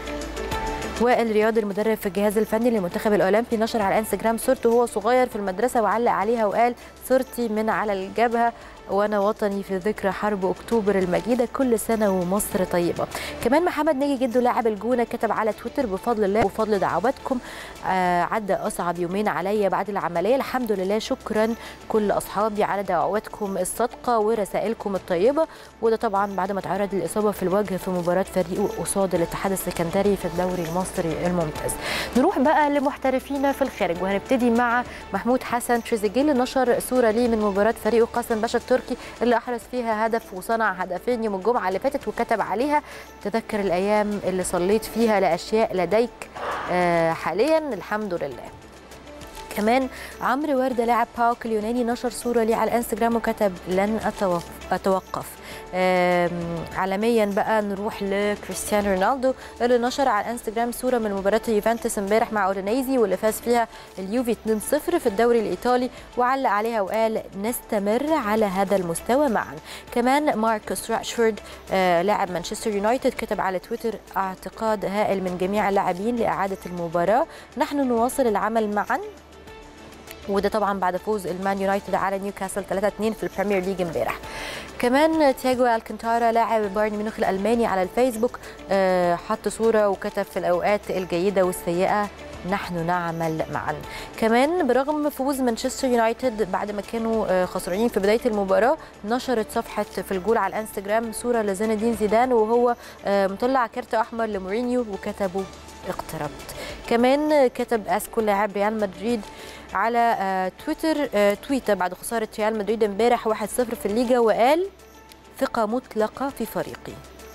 وائل رياض المدرب في الجهاز الفني للمنتخب الاولمبي نشر على الانستجرام صورته وهو صغير في المدرسه وعلق عليها وقال صورتي من على الجبهه وانا وطني في ذكرى حرب اكتوبر المجيده كل سنه ومصر طيبه كمان محمد ناجي جده لاعب الجونه كتب على تويتر بفضل الله وفضل دعواتكم آه عدى اصعب يومين عليا بعد العمليه الحمد لله شكرا كل اصحابي على دعواتكم الصادقه ورسائلكم الطيبه وده طبعا بعد ما تعرض للاصابه في الوجه في مباراه فريقه قصاد الاتحاد السكندري في الدوري المصري الممتاز نروح بقى لمحترفين في الخارج وهنبتدي مع محمود حسن تريزيجيه اللي نشر صوره ليه من مباراه فريقه قاسم باشا التركي اللي احرز فيها هدف وصنع هدفين يوم الجمعه اللي فاتت وكتب عليها تذكر الايام اللي صليت فيها لاشياء لديك آه، حاليا الحمد لله كمان عمرو ورده لاعب باوك اليوناني نشر صوره ليه على الانستجرام وكتب لن أتوف- اتوقف آم، عالميا بقى نروح لكريستيانو رونالدو اللي نشر على الانستجرام صوره من مباراه يوفنتوس امبارح مع اورينيزي واللي فاز فيها اليوفي 2-0 في الدوري الايطالي وعلق عليها وقال نستمر على هذا المستوى معا كمان ماركوس راشفورد آه، لاعب مانشستر يونايتد كتب على تويتر اعتقاد هائل من جميع اللاعبين لاعاده المباراه نحن نواصل العمل معا وده طبعا بعد فوز المان يونايتد على نيوكاسل 3-2 في البريمير ليج امبارح كمان تياجو الكنتارا لاعب بايرن ميونخ الالماني على الفيسبوك آه، حط صوره وكتب في الاوقات الجيده والسيئه نحن نعمل معا كمان برغم فوز مانشستر يونايتد بعد ما كانوا آه، خسرانين في بدايه المباراه نشرت صفحه في الجول على الانستجرام صوره لزين الدين زيدان وهو آه، مطلع كارت احمر لمورينيو وكتبوا اقتربت كمان كتب اسكو لاعب ريال مدريد على آه، تويتر آه، تويته بعد خساره ريال مدريد امبارح 1-0 في الليجا وقال ثقه مطلقه في فريقي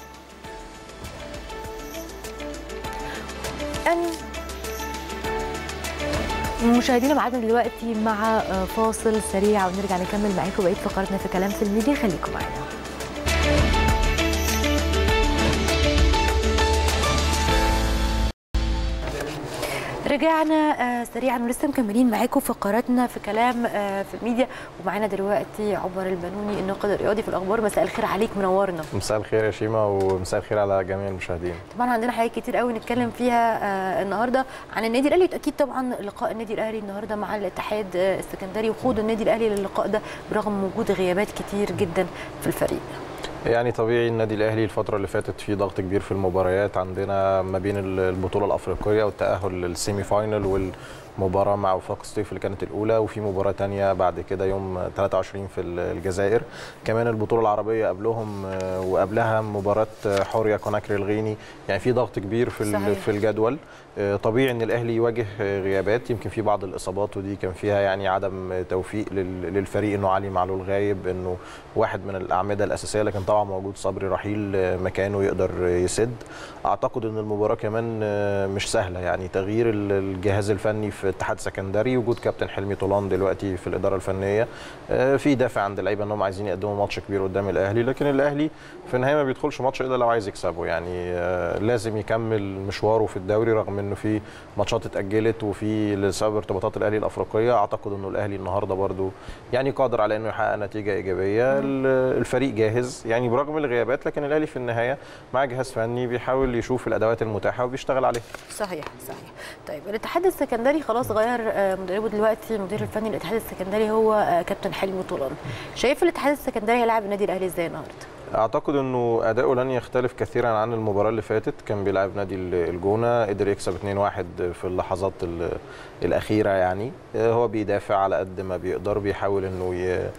أن مشاهدينا معانا دلوقتي مع آه، فاصل سريع ونرجع نكمل معاكم بقيه فقراتنا في كلام في الميديا خليكم معانا رجعنا آه، سريعا ولسه مكملين معاكم فقراتنا في كلام آه، في الميديا ومعانا دلوقتي عمر البنوني الناقد الرياضي في الاخبار مساء الخير عليك منورنا مساء الخير يا شيماء ومساء الخير على جميع المشاهدين طبعا عندنا حاجات كتير قوي نتكلم فيها آه، النهارده عن النادي الاهلي اكيد طبعا لقاء النادي الاهلي النهارده مع الاتحاد آه، السكندري وخوض النادي الاهلي للقاء ده برغم وجود غيابات كتير جدا في الفريق يعني طبيعي النادي الاهلي الفتره اللي فاتت في ضغط كبير في المباريات عندنا ما بين البطوله الافريقيه والتاهل للسيمي فاينل والمباراه مع وفاق الصيف اللي كانت الاولى وفي مباراه تانية بعد كده يوم 23 في الجزائر كمان البطوله العربيه قبلهم آه، وقبلها مباراه آه، حوريه كوناكري الغيني يعني في ضغط كبير في ال- صحيح. في الجدول آه، طبيعي ان الاهلي يواجه آه، غيابات يمكن في بعض الاصابات ودي كان فيها يعني عدم توفيق لل- للفريق انه علي معلول غايب انه واحد من الاعمده الاساسيه لكن طبعا موجود صبري رحيل آه، مكانه يقدر آه، يسد اعتقد ان المباراه كمان آه، مش سهله يعني تغيير ال- الجهاز الفني في اتحاد سكندري وجود كابتن حلمي طولان دلوقتي في الاداره الفنيه آه، في دافع عند اللعيبه انهم عايزين يقدموا ماتش كبير قدام الاهلي لكن الاهلي في النهايه ما بيدخلش ماتش الا لو عايز يكسبه يعني آه، لازم يكمل مشواره في الدوري رغم انه في ماتشات اتاجلت وفي لسبب ارتباطات الاهلي الافريقيه اعتقد انه الاهلي النهارده برضو يعني قادر على انه يحقق نتيجه ايجابيه ال- الفريق جاهز يعني برغم الغيابات لكن الاهلي في النهايه مع جهاز فني بيحاول يشوف الادوات المتاحه وبيشتغل عليها صحيح صحيح طيب الاتحاد السكندري خلاص غير آه، مدربه دلوقتي المدير الفني للاتحاد السكندري هو آه، كابتن حلمي طولان شايف الاتحاد السكندري هيلاعب النادي الاهلي ازاي النهارده اعتقد انه اداؤه لن يختلف كثيرا عن المباراه اللي فاتت كان بيلعب نادي الجونه قدر يكسب 2-1 في اللحظات ال- الاخيره يعني آه، هو بيدافع على قد ما بيقدر بيحاول انه ي-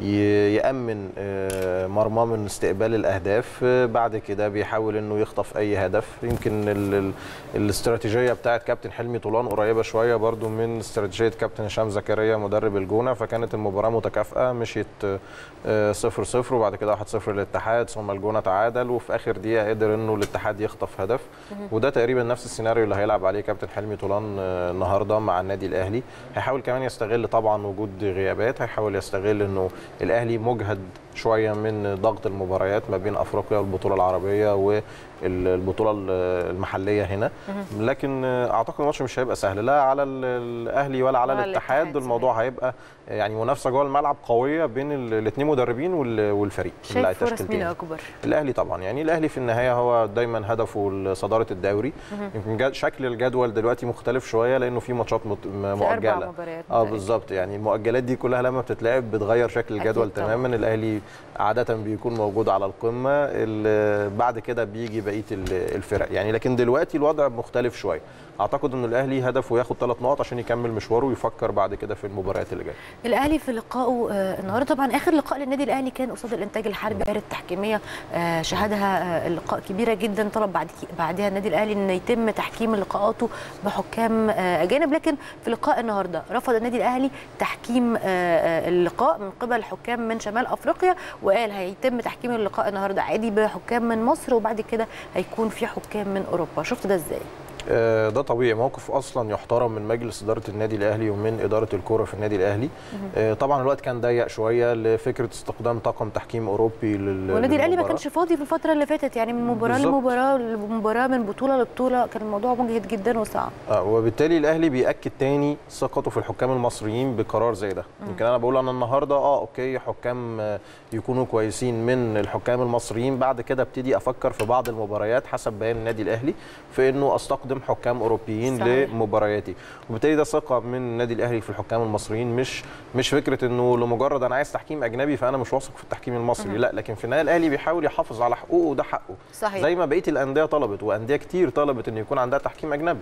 ي- يامن آه، مرماه من استقبال الاهداف آه، بعد كده بيحاول انه يخطف اي هدف يمكن ال- ال- الاستراتيجيه بتاعت كابتن حلمي طولان قريبه شويه برضو من استراتيجيه كابتن هشام زكريا مدرب الجونه فكانت المباراه متكافئه مشيت آه، 0 0 وبعد كده 1 0 للاتحاد ثم الجونه تعادل وفي اخر دقيقه قدر انه الاتحاد يخطف هدف وده تقريبا نفس السيناريو اللي هيلعب عليه كابتن حلمي طولان آه، النهارده مع النادي الاهلي هيحاول كمان يستغل طبعا وجود غيابات هيحاول يستغل انه الاهلي مجهد شويه من ضغط المباريات ما بين افريقيا والبطوله العربيه والبطوله المحليه هنا لكن اعتقد الماتش مش هيبقى سهل لا على ال- الاهلي ولا على ولا الاتحاد الاتحاد، الموضوع هيبقى يعني منافسه جوه الملعب قويه بين الاثنين مدربين وال- والفريق شايف فرص مين التشكيلتين. اكبر الاهلي طبعا يعني الاهلي في النهايه هو دايما هدفه صداره الدوري يمكن جا- شكل الجدول دلوقتي مختلف شويه لانه في ماتشات مت- م- في اربع مؤجله مباريات اه متأكد. بالظبط يعني المؤجلات دي كلها لما بتتلعب بتغير شكل أكيد الجدول طبعاً. تماما الاهلي عاده بيكون موجود على القمه ال- بعد كده بيجي بقيه ال- الفرق يعني لكن دلوقتي الوضع مختلف شويه اعتقد ان الاهلي هدفه ياخد ثلاث نقط عشان يكمل مشواره ويفكر بعد كده في المباريات اللي جايه الاهلي في لقائه آه، النهارده طبعا اخر لقاء للنادي الاهلي كان قصاد الانتاج الحربي غير التحكيميه آه، شهدها آه، اللقاء كبيره جدا طلب بعد بعدها النادي الاهلي ان يتم تحكيم لقاءاته بحكام آه، اجانب لكن في لقاء النهارده رفض النادي الاهلي تحكيم آه، آه، اللقاء من قبل حكام من شمال افريقيا وقال هيتم تحكيم اللقاء النهارده عادي بحكام من مصر وبعد كده هيكون في حكام من اوروبا شفت ده ازاي آه، ده طبيعي موقف اصلا يحترم من مجلس اداره النادي الاهلي ومن اداره الكوره في النادي الاهلي آه، طبعا الوقت كان ضيق شويه لفكره استخدام طاقم تحكيم اوروبي لل والنادي الاهلي ما للمباراة. كانش فاضي في الفتره اللي فاتت يعني من مباراه بالظبط. لمباراه لمباراه من بطوله لبطوله كان الموضوع مجهد جدا وصعب آه، وبالتالي الاهلي بياكد تاني ثقته في الحكام المصريين بقرار زي ده يمكن انا بقول انا النهارده اه اوكي حكام آه، يكونوا كويسين من الحكام المصريين بعد كده ابتدي افكر في بعض المباريات حسب بيان النادي الاهلي في انه استخدم حكام اوروبيين صحيح. لمبارياتي وبالتالي ده ثقه من النادي الاهلي في الحكام المصريين مش مش فكره انه لمجرد انا عايز تحكيم اجنبي فانا مش واثق في التحكيم المصري لا لكن في النهايه الاهلي بيحاول يحافظ على حقوقه وده حقه صحيح. زي ما بقيه الانديه طلبت وانديه كتير طلبت ان يكون عندها تحكيم اجنبي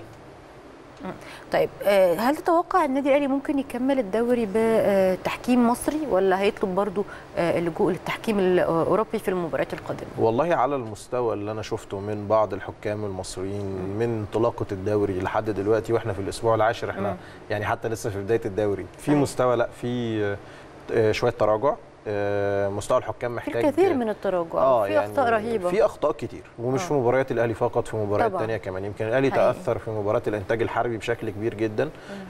طيب آه، هل تتوقع النادي الاهلي ممكن يكمل الدوري بتحكيم مصري ولا هيطلب برضو آه، اللجوء للتحكيم الاوروبي في المباريات القادمه والله على المستوى اللي انا شفته من بعض الحكام المصريين من انطلاقه الدوري لحد دلوقتي واحنا في الاسبوع العاشر احنا مم. يعني حتى لسه في بدايه الدوري في صحيح. مستوى لا في آه، شويه تراجع آه، مستوى الحكام في محتاج الكثير من التراجع اه في اخطاء رهيبه في اخطاء كتير ومش آه. في مباريات الاهلي فقط في مباريات طبعاً. تانية كمان يمكن الاهلي حقيقي. تاثر في مباراه الانتاج الحربي بشكل كبير جدا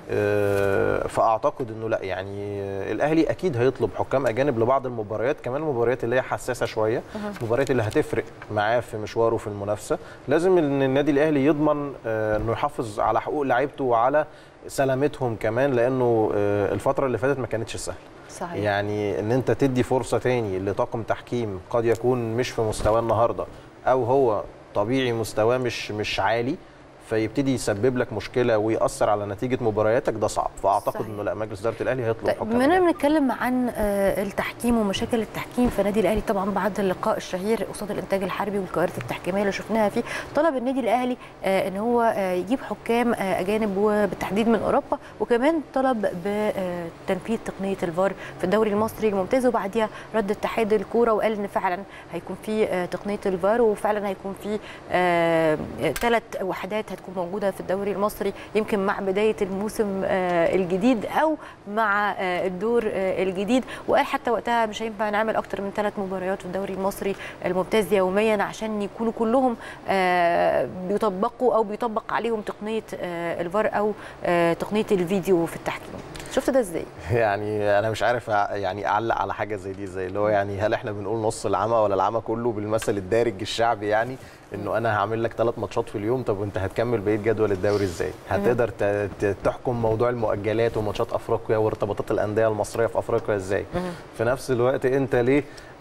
آه فاعتقد انه لا يعني آه، الاهلي اكيد هيطلب حكام اجانب لبعض المباريات كمان المباريات اللي هي حساسه شويه المباريات اللي هتفرق معاه في مشواره في المنافسه لازم ان النادي الاهلي يضمن آه انه يحافظ على حقوق لعيبته وعلى سلامتهم كمان لانه آه الفتره اللي فاتت ما كانتش سهله صحيح يعني ان انت تدي فرصه تاني لطاقم تحكيم قد يكون مش في مستواه النهارده او هو طبيعي مستواه مش مش عالي فيبتدي يسبب لك مشكله ويأثر على نتيجه مبارياتك ده صعب فاعتقد صحيح. انه لا مجلس اداره الاهلي هيطلب طيب حكام بما اننا أجانب. بنتكلم عن آه، التحكيم ومشاكل التحكيم في النادي الاهلي طبعا بعد اللقاء الشهير قصاد الانتاج الحربي والكوارث التحكيميه اللي شفناها فيه طلب النادي الاهلي آه، ان هو آه، يجيب حكام آه، اجانب وبالتحديد من اوروبا وكمان طلب بتنفيذ تقنيه الفار في الدوري المصري الممتاز وبعديها رد اتحاد الكوره وقال ان فعلا هيكون في آه، تقنيه الفار وفعلا هيكون في ثلاث وحدات هتكون موجوده في الدوري المصري يمكن مع بدايه الموسم آه، الجديد او مع آه، الدور آه، الجديد وقال حتى وقتها مش هينفع نعمل اكتر من ثلاث مباريات في الدوري المصري الممتاز يوميا عشان يكونوا كلهم آه، بيطبقوا او بيطبق عليهم تقنيه آه، الفار او آه، تقنيه الفيديو في التحكيم شفت ده ازاي يعني انا مش عارف أع- يعني اعلق على حاجه زي دي زي اللي هو يعني هل احنا بنقول نص العمى ولا العمى كله بالمثل الدارج الشعبي يعني انه انا هعمل لك ثلاث ماتشات في اليوم طب وانت هتكمل بقيه جدول الدوري ازاي؟ هتقدر ت- ت- تحكم موضوع المؤجلات وماتشات افريقيا وارتباطات الانديه المصريه في افريقيا ازاي؟ في نفس الوقت انت ليه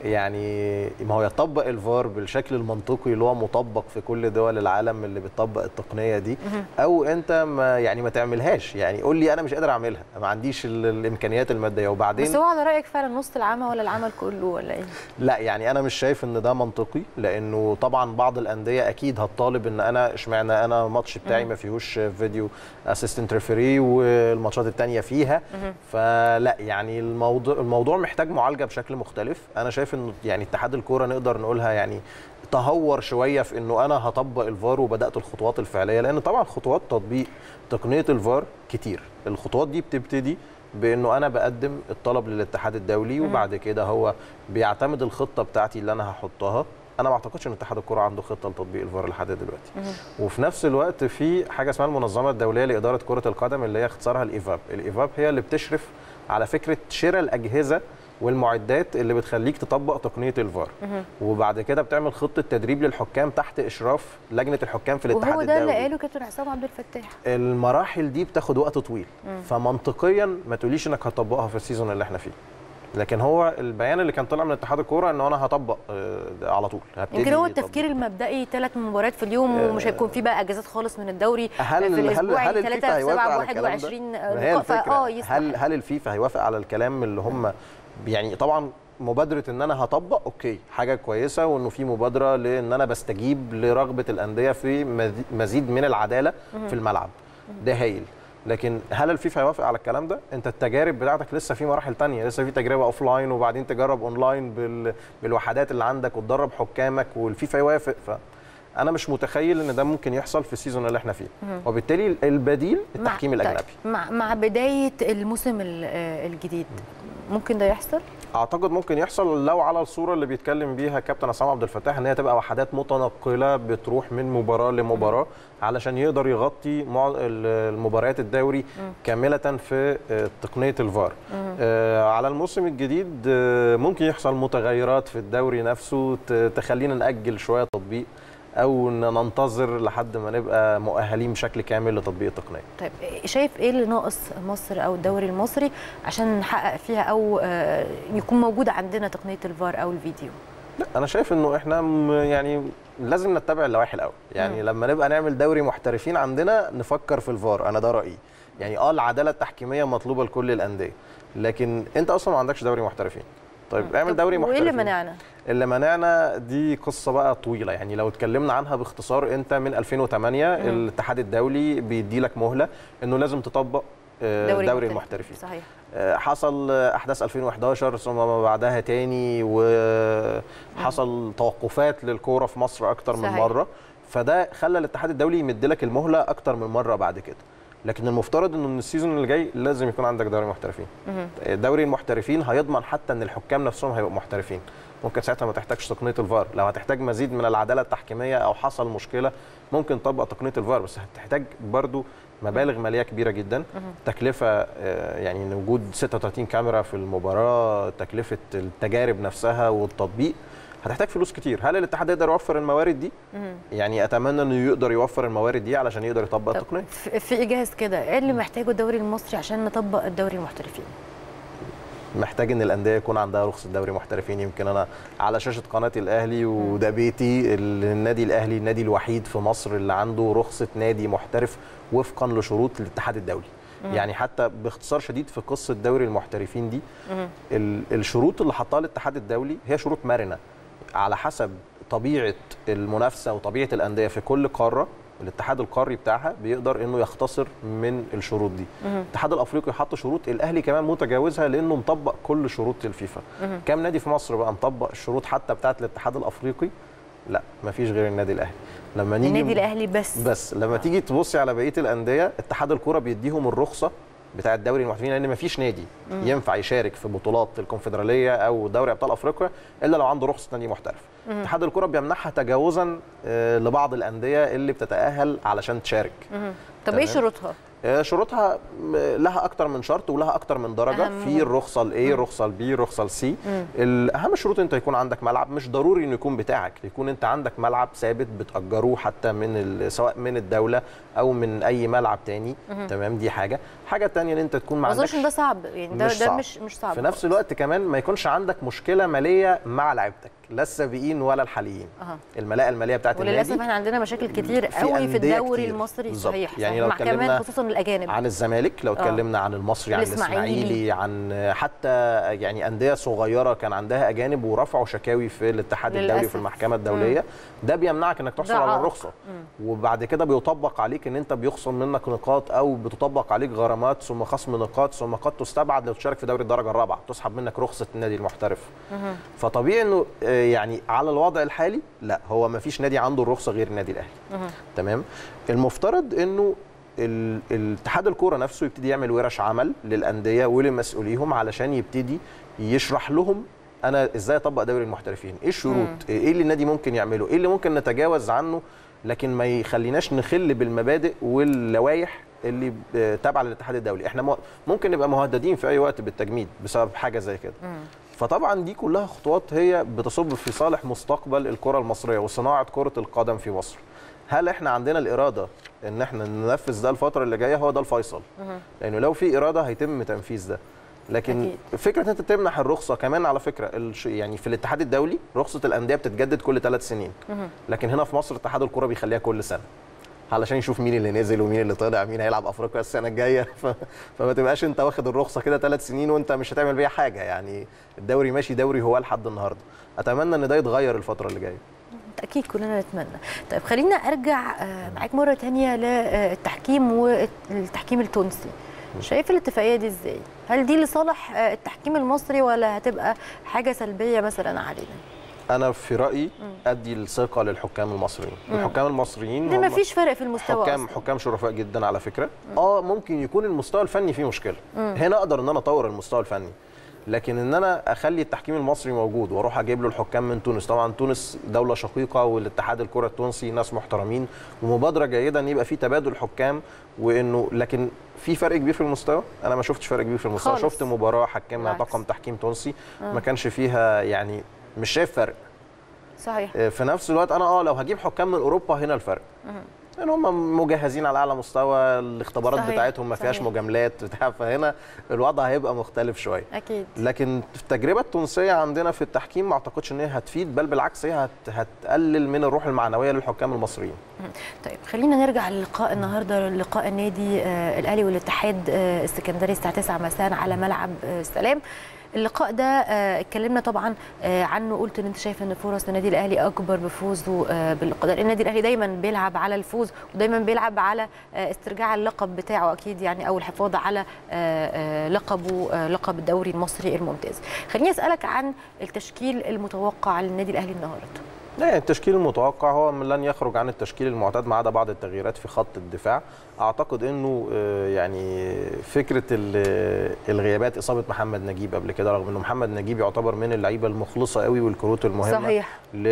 يعني ما هو يطبق الفار بالشكل المنطقي اللي هو مطبق في كل دول العالم اللي بتطبق التقنيه دي او انت ما يعني ما تعملهاش يعني قول لي انا مش قادر اعملها ما عنديش ال- الامكانيات الماديه وبعدين بس هو على رايك فعلا نص العمى ولا العمل كله ولا ايه؟ لا يعني انا مش شايف ان ده منطقي لانه طبعا بعض الانديه اكيد هتطالب ان انا اشمعنى انا الماتش بتاعي ما فيهوش فيديو اسيستنت ريفري والماتشات التانية فيها فلا يعني الموضوع الموضوع محتاج معالجه بشكل مختلف انا شايف انه يعني اتحاد الكوره نقدر نقولها يعني تهور شويه في انه انا هطبق الفار وبدات الخطوات الفعليه لان طبعا خطوات تطبيق تقنيه الفار كتير الخطوات دي بتبتدي بانه انا بقدم الطلب للاتحاد الدولي وبعد كده هو بيعتمد الخطه بتاعتي اللي انا هحطها انا ما اعتقدش ان اتحاد الكره عنده خطه لتطبيق الفار لحد دلوقتي وفي نفس الوقت في حاجه اسمها المنظمه الدوليه لاداره كره القدم اللي هي اختصارها الايفاب الايفاب هي اللي بتشرف على فكره شراء الاجهزه والمعدات اللي بتخليك تطبق تقنيه الفار وبعد كده بتعمل خطه تدريب للحكام تحت اشراف لجنه الحكام في الاتحاد وهو الدولي ده اللي قاله كابتن حسام عبد الفتاح المراحل دي بتاخد وقت طويل فمنطقيا ما تقوليش انك هتطبقها في السيزون اللي احنا فيه لكن هو البيان اللي كان طالع من اتحاد الكوره ان انا هطبق آه، ده على طول هبتدي يمكن هو تطبيق. التفكير المبدئي ثلاث مباريات في اليوم ومش هيكون في بقى اجازات خالص من الدوري هل في هل الاسبوع هل ثلاثة الفيفا في هيوافق 7 على الكلام ده؟ 21 ما هي نقاط فاه الفكره يسمح هل هل الفيفا هيوافق على الكلام اللي هم يعني طبعا مبادره ان انا هطبق اوكي حاجه كويسه وانه في مبادره لان انا بستجيب لرغبه الانديه في مزي- مزيد من العداله في الملعب ده هايل لكن هل الفيفا هيوافق على الكلام ده؟ انت التجارب بتاعتك لسه في مراحل تانية لسه في تجربه اوف لاين وبعدين تجرب اونلاين بال... بالوحدات اللي عندك وتدرب حكامك والفيفا يوافق ف انا مش متخيل ان ده ممكن يحصل في السيزون اللي احنا فيه وبالتالي البديل التحكيم مع- الاجنبي طيب مع مع بدايه الموسم ال- آه، الجديد ممكن ده يحصل؟ اعتقد ممكن يحصل لو على الصوره اللي بيتكلم بيها كابتن عصام عبد الفتاح ان هي تبقى وحدات متنقله بتروح من مباراه لمباراه علشان يقدر يغطي مع- ال- المباريات الدوري كامله في آه، تقنيه الفار آه، على الموسم الجديد آه، ممكن يحصل متغيرات في الدوري نفسه ت- تخلينا ناجل شويه تطبيق او إن ننتظر لحد ما نبقى مؤهلين بشكل كامل لتطبيق التقنيه طيب شايف ايه اللي ناقص مصر او الدوري المصري عشان نحقق فيها او آه، يكون موجود عندنا تقنيه الفار او الفيديو؟ لا انا شايف انه احنا م- يعني لازم نتبع اللوائح الاول يعني مم. لما نبقى نعمل دوري محترفين عندنا نفكر في الفار انا ده رايي يعني اه العداله التحكيميه مطلوبه لكل الانديه لكن انت اصلا ما عندكش دوري محترفين طيب اعمل طب دوري وايه محترفين اللي منعنا؟ اللي منعنا دي قصه بقى طويله يعني لو اتكلمنا عنها باختصار انت من 2008 الاتحاد الدولي بيدي لك مهله انه لازم تطبق آه، دوري, دوري محترف. المحترفين صحيح آه، حصل آه، احداث 2011 ثم ما بعدها تاني وحصل توقفات للكوره في مصر اكتر من صحيح. مره فده خلى الاتحاد الدولي يمد لك المهله اكتر من مره بعد كده لكن المفترض انه من السيزون اللي جاي لازم يكون عندك دوري محترفين دوري المحترفين هيضمن حتى ان الحكام نفسهم هيبقوا محترفين ممكن ساعتها ما تحتاجش تقنيه الفار لو هتحتاج مزيد من العداله التحكيميه او حصل مشكله ممكن تطبق تقنيه الفار بس هتحتاج برضو مبالغ ماليه كبيره جدا تكلفه آه، يعني وجود 36 كاميرا في المباراه تكلفه التجارب نفسها والتطبيق هتحتاج فلوس كتير هل الاتحاد يقدر يوفر الموارد دي يعني اتمنى انه يقدر يوفر الموارد دي علشان يقدر يطبق طب التقنيه في في ايجاز كده ايه اللي محتاجه الدوري المصري عشان نطبق الدوري المحترفين؟ محتاج ان الانديه يكون عندها رخصه دوري محترفين يمكن انا على شاشه قناه الاهلي وده بيتي النادي الاهلي النادي الوحيد في مصر اللي عنده رخصه نادي محترف وفقا لشروط الاتحاد الدولي يعني حتى باختصار شديد في قصه دوري المحترفين دي ال- الشروط اللي حطها الاتحاد الدولي هي شروط مرنه على حسب طبيعه المنافسه وطبيعه الانديه في كل قاره الاتحاد القاري بتاعها بيقدر انه يختصر من الشروط دي الاتحاد الافريقي حط شروط الاهلي كمان متجاوزها لانه مطبق كل شروط الفيفا كام نادي في مصر بقى مطبق الشروط حتى بتاعه الاتحاد الافريقي لا مفيش غير النادي الاهلي لما نيجي النادي الاهلي بس بس لما تيجي تبصي على بقيه الانديه اتحاد الكوره بيديهم الرخصه بتاع الدوري المحترفين لان مفيش نادي ينفع يشارك في بطولات الكونفدراليه او دوري ابطال افريقيا الا لو عنده رخصه نادي محترف اتحاد الكوره بيمنحها تجاوزا آه، لبعض الانديه اللي بتتاهل علشان تشارك طب ايه تمام. شروطها؟ آه، شروطها م- لها اكتر من شرط ولها اكتر من درجه أهم. في الرخصه الاي الرخصه البي الرخصه السي الاهم الشروط انت يكون عندك ملعب مش ضروري انه يكون بتاعك يكون انت عندك ملعب ثابت بتاجروه حتى من ال- سواء من الدوله او من اي ملعب تاني تمام دي حاجه حاجه تانية ان انت تكون ما ما عندكش اظنش إن ده صعب يعني ده مش ده صعب. مش مش صعب في نفس الوقت كمان ما يكونش عندك مشكله ماليه مع لعيبتك لا السابقين ولا الحاليين أها. الملاءه الماليه بتاعت وللاسف النادي احنا عندنا مشاكل كتير في قوي في أندية الدوري كتير. المصري بالظبط. صحيح يعني صحيح. لو مع كمان اتكلمنا خصوصا الاجانب عن الزمالك لو اتكلمنا عن المصري عن الإسماعيلي. الاسماعيلي عن حتى يعني انديه صغيره كان عندها اجانب ورفعوا شكاوي في الاتحاد الدولي للأسف. في المحكمه الدوليه ده بيمنعك انك تحصل ده على عائق. الرخصه وبعد كده بيطبق عليك ان انت بيخصم منك نقاط او بتطبق عليك غرامات ثم خصم نقاط ثم قد تستبعد لو تشارك في دوري الدرجه الرابعه تسحب منك رخصه النادي المحترف فطبيعي انه آه، يعني على الوضع الحالي لا هو ما فيش نادي عنده الرخصه غير النادي الاهلي تمام المفترض انه ال- الاتحاد الكوره نفسه يبتدي يعمل ورش عمل للانديه ولمسؤوليهم علشان يبتدي يشرح لهم انا ازاي اطبق دوري المحترفين ايه الشروط ايه اللي النادي ممكن يعمله ايه اللي ممكن نتجاوز عنه لكن ما يخليناش نخل بالمبادئ واللوائح اللي ب- تابعه للاتحاد الدولي احنا م- ممكن نبقى مهددين في اي وقت بالتجميد بسبب حاجه زي كده فطبعا دي كلها خطوات هي بتصب في صالح مستقبل الكره المصريه وصناعه كره القدم في مصر هل احنا عندنا الاراده ان احنا ننفذ ده الفتره اللي جايه هو ده الفيصل لانه لو في اراده هيتم تنفيذ ده لكن أكيد. فكره ان انت تمنح الرخصه كمان على فكره الش- يعني في الاتحاد الدولي رخصه الانديه بتتجدد كل ثلاث سنين لكن هنا في مصر اتحاد الكره بيخليها كل سنه علشان يشوف مين اللي نزل ومين اللي طلع مين هيلعب افريقيا السنه الجايه ف... فما تبقاش انت واخد الرخصه كده ثلاث سنين وانت مش هتعمل بيها حاجه يعني الدوري ماشي دوري هو لحد النهارده اتمنى ان ده يتغير الفتره اللي جايه اكيد كلنا نتمنى طيب خلينا ارجع آه، معاك مره تانية للتحكيم والتحكيم التونسي شايف الاتفاقيه دي ازاي هل دي لصالح آه، التحكيم المصري ولا هتبقى حاجه سلبيه مثلا علينا انا في رايي ادي الثقه للحكام المصريين الحكام المصريين ده هم ما فيش فرق في المستوى حكام أصلاً. حكام شرفاء جدا على فكره اه ممكن يكون المستوى الفني فيه مشكله هنا اقدر ان انا اطور المستوى الفني لكن ان انا اخلي التحكيم المصري موجود واروح اجيب له الحكام من تونس طبعا تونس دوله شقيقه والاتحاد الكره التونسي ناس محترمين ومبادره جيده ان يبقى في تبادل حكام وانه لكن في فرق كبير في المستوى انا ما شفتش فرق كبير في المستوى خالص. شفت مباراه حكمها بالعكس. طاقم تحكيم تونسي ما كانش فيها يعني مش شايف فرق صحيح في نفس الوقت انا اه لو هجيب حكام من اوروبا هنا الفرق ان هم مجهزين على اعلى مستوى الاختبارات صحيح، بتاعتهم ما فيهاش صحيح. مجاملات بتاع فهنا الوضع هيبقى مختلف شويه اكيد لكن في التجربه التونسيه عندنا في التحكيم ما اعتقدش ان هي هتفيد بل بالعكس هي هت هتقلل من الروح المعنويه للحكام المصريين طيب خلينا نرجع للقاء النهارده لقاء النادي آه، الاهلي والاتحاد آه، السكندري الساعه 9 مساء على ملعب آه، السلام اللقاء ده آه، اتكلمنا طبعا آه، عنه قلت ان انت شايف ان فرص النادي الاهلي اكبر بفوزه آه، باللقاء ده النادي الاهلي دايما بيلعب على الفوز ودايما بيلعب على آه، استرجاع اللقب بتاعه اكيد يعني او الحفاظ على آه، آه، لقبه آه، لقب الدوري المصري الممتاز خليني اسالك عن التشكيل المتوقع للنادي الاهلي النهارده لا يعني التشكيل المتوقع هو من لن يخرج عن التشكيل المعتاد ما عدا بعض التغييرات في خط الدفاع اعتقد انه آه، يعني فكره ال- الغيابات اصابه محمد نجيب قبل كده رغم انه محمد نجيب يعتبر من اللعيبه المخلصه قوي والكروت المهمه صحيح.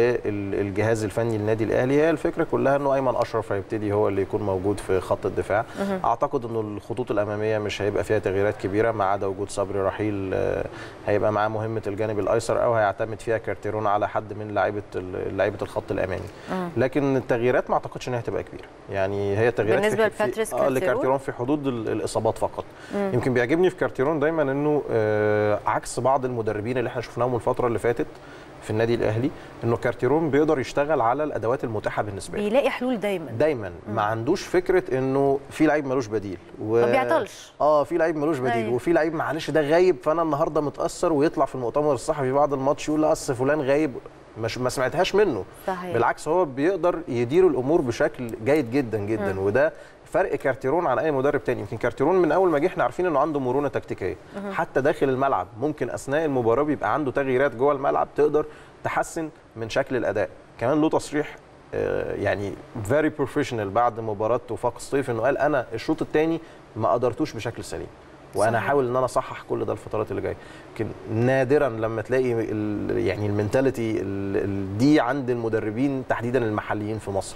للجهاز الفني للنادي الاهلي هي الفكره كلها انه ايمن اشرف هيبتدي هو اللي يكون موجود في خط الدفاع اعتقد انه الخطوط الاماميه مش هيبقى فيها تغييرات كبيره ما عدا وجود صبري رحيل آه، هيبقى معاه مهمه الجانب الايسر او هيعتمد فيها كارتيرون على حد من لعيبه ال- لعيبه الخط الامامي لكن التغييرات ما اعتقدش ان هي هتبقى كبيره يعني هي تغييرات بالنسبة في- في- لباتريس آه كارتيرون؟ لكارتيرون في حدود ال- الاصابات فقط يمكن بيعجبني في كارتيرون دايما انه آه، عكس بعض المدربين اللي احنا شفناهم الفتره اللي فاتت في النادي الاهلي انه كارتيرون بيقدر يشتغل على الادوات المتاحه بالنسبه له بيلاقي حلول دايما دايما ما عندوش فكره انه في لعيب ملوش بديل و... ما بيعطلش. اه في لعيب ملوش بديل أيوة. وفي لعيب معلش ده غايب فانا النهارده متاثر ويطلع في المؤتمر الصحفي بعد الماتش يقول لا اصل فلان غايب مش ما سمعتهاش منه صحيح. بالعكس هو بيقدر يدير الامور بشكل جيد جدا جدا وده فرق كارتيرون عن اي مدرب تاني يمكن كارتيرون من اول ما جه احنا عارفين انه عنده مرونه تكتيكيه حتى داخل الملعب ممكن اثناء المباراه بيبقى عنده تغييرات جوه الملعب تقدر تحسن من شكل الاداء كمان له تصريح آه، يعني فيري بروفيشنال بعد مباراه وفاق الصيف انه قال انا الشوط الثاني ما قدرتوش بشكل سليم وانا صحيح. هحاول ان انا اصحح كل ده الفترات اللي جايه لكن نادرا لما تلاقي ال- يعني المينتاليتي ال- ال- دي عند المدربين تحديدا المحليين في مصر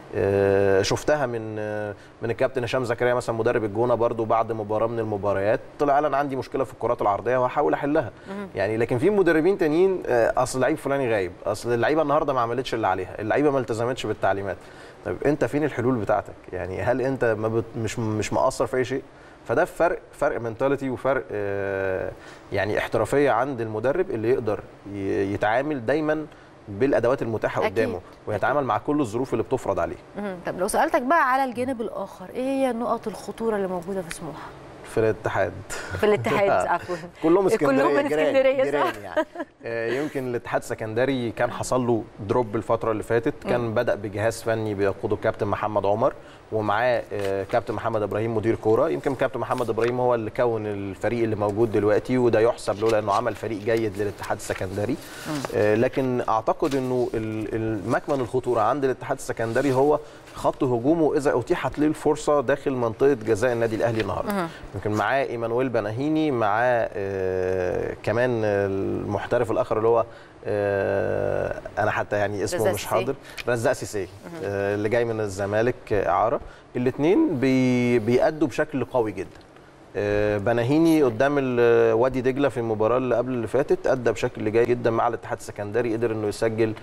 آه، شفتها من آه، من الكابتن هشام زكريا مثلا مدرب الجونه برضو بعد مباراه من المباريات طلع قال انا عندي مشكله في الكرات العرضيه وهحاول احلها يعني لكن في مدربين تانيين آه، اصل اللعيب فلاني غايب اصل اللعيبه النهارده ما عملتش اللي عليها اللعيبه ما التزمتش بالتعليمات طب انت فين الحلول بتاعتك يعني هل انت ما بت مش مش مقصر في اي شيء فده فرق فرق منتاليتي وفرق آه، يعني احترافيه عند المدرب اللي يقدر ي- يتعامل دايما بالادوات المتاحه أكيد. قدامه ويتعامل مع كل الظروف اللي بتفرض عليه مهم. طب لو سالتك بقى على الجانب الاخر ايه هي نقط الخطوره اللي موجوده في سموحه في الاتحاد في الاتحاد عفوا كلهم اسكندريه كلهم من جيران- اسكندريه جيران صح يعني آه، يمكن الاتحاد السكندري كان حصل له دروب الفتره اللي فاتت كان بدا بجهاز فني بيقوده الكابتن محمد عمر ومعاه آه، كابتن محمد ابراهيم مدير كوره يمكن كابتن محمد ابراهيم هو اللي كون الفريق اللي موجود دلوقتي وده يحسب له لانه عمل فريق جيد للاتحاد السكندري آه، لكن اعتقد انه ال- ال- مكمن الخطوره عند الاتحاد السكندري هو خط هجومه اذا اتيحت له الفرصه داخل منطقه جزاء النادي الاهلي النهارده يمكن معاه ايمانويل بناهيني معاه آه كمان المحترف الاخر اللي هو آه انا حتى يعني اسمه رزاق مش سيسي. حاضر رزاق سيسي آه اللي جاي من الزمالك آه، اعاره الاثنين بي بيأدوا بشكل قوي جدا آه، بناهيني قدام ال- وادي دجله في المباراه اللي قبل اللي فاتت ادى بشكل جيد جدا مع الاتحاد السكندري قدر انه يسجل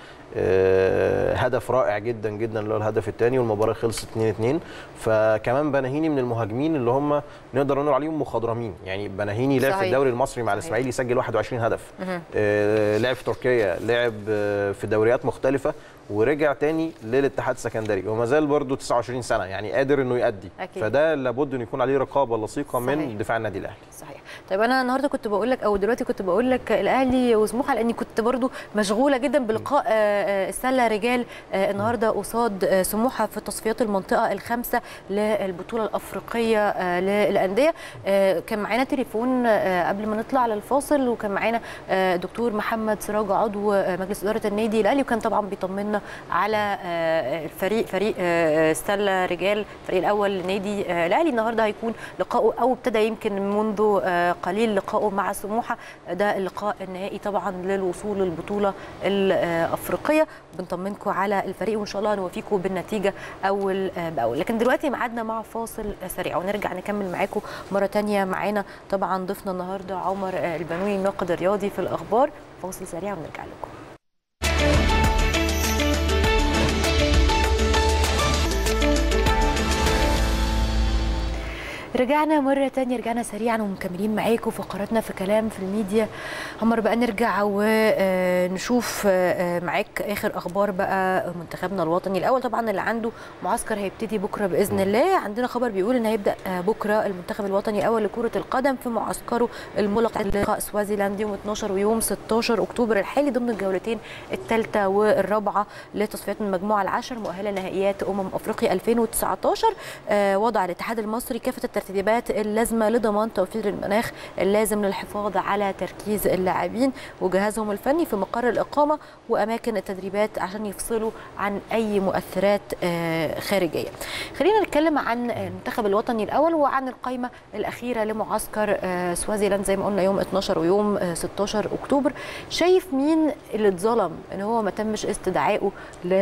آه، هدف رائع جدا جدا اللي هو الهدف الثاني والمباراه خلصت 2 2 فكمان بناهيني من المهاجمين اللي هم نقدر نقول عليهم مخضرمين يعني بناهيني لعب في صحيح. الدوري المصري مع صحيح. الاسماعيلي سجل 21 هدف آه، لعب في تركيا لعب آه، في دوريات مختلفه ورجع تاني للاتحاد السكندري وما زال برضه 29 سنه يعني قادر انه يأدي أكيد. فده لابد انه يكون عليه رقابه لصيقه صحيح. من دفاع النادي الاهلي صحيح طيب انا النهارده كنت بقول لك او دلوقتي كنت بقول لك الاهلي وسموحه لاني كنت برضو مشغوله جدا بلقاء آه، آه، السله رجال آه، النهارده قصاد آه، سموحه في تصفيات المنطقه الخامسه للبطوله الافريقيه آه، للانديه آه، كان معانا تليفون آه، قبل ما نطلع للفاصل وكان معانا آه، دكتور محمد سراج عضو آه، مجلس اداره النادي الاهلي وكان طبعا بيطمنا على آه، الفريق فريق آه، السله رجال الفريق الاول لنادي آه، الاهلي النهارده هيكون لقائه او ابتدى يمكن منذ آه، قليل لقائه مع سموحه ده اللقاء النهائي طبعا للوصول للبطوله الافريقيه بنطمنكم على الفريق وان شاء الله نوفيكم بالنتيجه اول آه، باول لكن دلوقتي ميعادنا مع فاصل سريع ونرجع نكمل معاكم مره تانية معانا طبعا ضيفنا النهارده عمر آه، البنوي الناقد الرياضي في الاخبار فاصل سريع ونرجع لكم رجعنا مرة تانية رجعنا سريعا ومكملين معاكم فقراتنا في كلام في الميديا عمر بقى نرجع ونشوف معاك آخر أخبار بقى منتخبنا الوطني الأول طبعا اللي عنده معسكر هيبتدي بكرة بإذن الله عندنا خبر بيقول إن هيبدأ بكرة المنتخب الوطني الأول لكرة القدم في معسكره الملق لقاء سوازيلاند يوم 12 ويوم 16 أكتوبر الحالي ضمن الجولتين الثالثة والرابعة لتصفيات من المجموعة العشر مؤهلة نهائيات أمم أفريقيا 2019 آه، وضع الاتحاد المصري كافة الترتيبات اللازمة لضمان توفير المناخ اللازم للحفاظ على تركيز اللاعبين وجهازهم الفني في مقر الإقامة وأماكن التدريبات عشان يفصلوا عن أي مؤثرات آه، خارجية خلينا نتكلم عن المنتخب الوطني الأول وعن القائمة الأخيرة لمعسكر آه، سوازيلاند زي ما قلنا يوم 12 ويوم آه، 16 أكتوبر شايف مين اللي اتظلم ان هو ما تمش استدعائه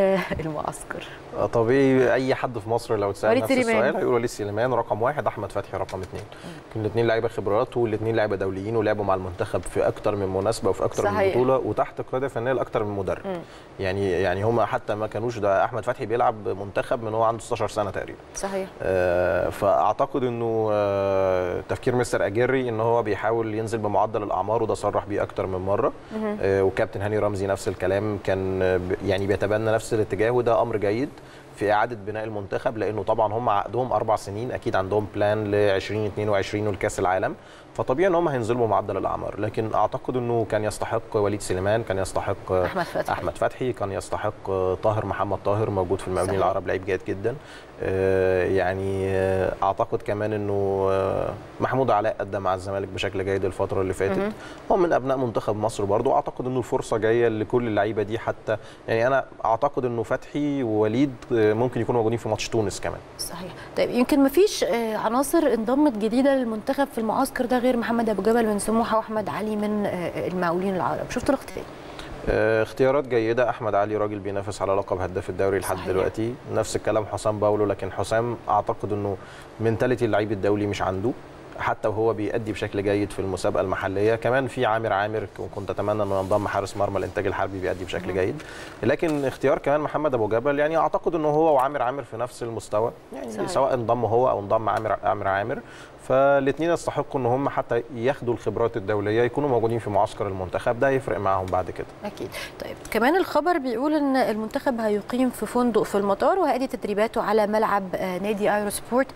للمعسكر آه، طبيعي اي حد في مصر لو اتسال وليد نفس سليمان. السؤال هيقول وليد سليمان رقم واحد احمد فتحي رقم اثنين يمكن الاثنين لعيبه خبرات والاثنين لعيبه دوليين ولعبوا مع المنتخب في اكتر من مناسبه وفي اكتر من صحيح. بطوله وتحت قياده فنيه لاكتر من مدرب مم. يعني يعني هم حتى ما كانوش ده احمد فتحي بيلعب منتخب من هو عنده 16 سنه تقريبا صحيح آه، فاعتقد انه آه، تفكير مستر اجيري ان هو بيحاول ينزل بمعدل الاعمار وده صرح بيه اكتر من مره آه، وكابتن هاني رمزي نفس الكلام كان آه، ب- يعني بيتبنى نفس الاتجاه وده امر جيد في اعاده بناء المنتخب لانه طبعا هم عقدهم اربع سنين اكيد عندهم بلان ل 2022 والكاس العالم فطبيعي ان هم هينزلوا بمعدل الاعمار لكن اعتقد انه كان يستحق وليد سليمان كان يستحق آه، احمد فتحي احمد فتحي كان يستحق آه، طاهر محمد طاهر موجود في المقاولين صحيح. العرب لعيب جيد جدا آه، يعني آه، اعتقد كمان انه آه، محمود علاء ادى مع الزمالك بشكل جيد الفتره اللي فاتت مهم. هو من ابناء منتخب مصر برضو اعتقد انه الفرصه جايه لكل اللعيبه دي حتى يعني انا اعتقد انه فتحي ووليد آه، ممكن يكونوا موجودين في ماتش تونس كمان صحيح طيب يمكن ما فيش عناصر انضمت جديده للمنتخب في المعسكر ده غير محمد ابو جبل من سموحه واحمد علي من آه، المقاولين العرب شفتوا الاختلاف آه، اختيارات جيده احمد علي راجل بينافس على لقب هداف الدوري لحد صحيح. دلوقتي نفس الكلام حسام باولو لكن حسام اعتقد انه منتاليتي اللعيب الدولي مش عنده حتى وهو بيأدي بشكل جيد في المسابقه المحليه كمان في عامر عامر كنت اتمنى انه ينضم حارس مرمى الانتاج الحربي بيأدي بشكل جيد لكن اختيار كمان محمد ابو جبل يعني اعتقد انه هو وعامر عامر في نفس المستوى يعني صحيح. سواء انضم هو او انضم عامر عامر عامر فالاثنين يستحقوا ان هم حتى ياخدوا الخبرات الدوليه يكونوا موجودين في معسكر المنتخب ده يفرق معاهم بعد كده اكيد طيب كمان الخبر بيقول ان المنتخب هيقيم في فندق في المطار وهيأدي تدريباته على ملعب آه، نادي ايرو سبورت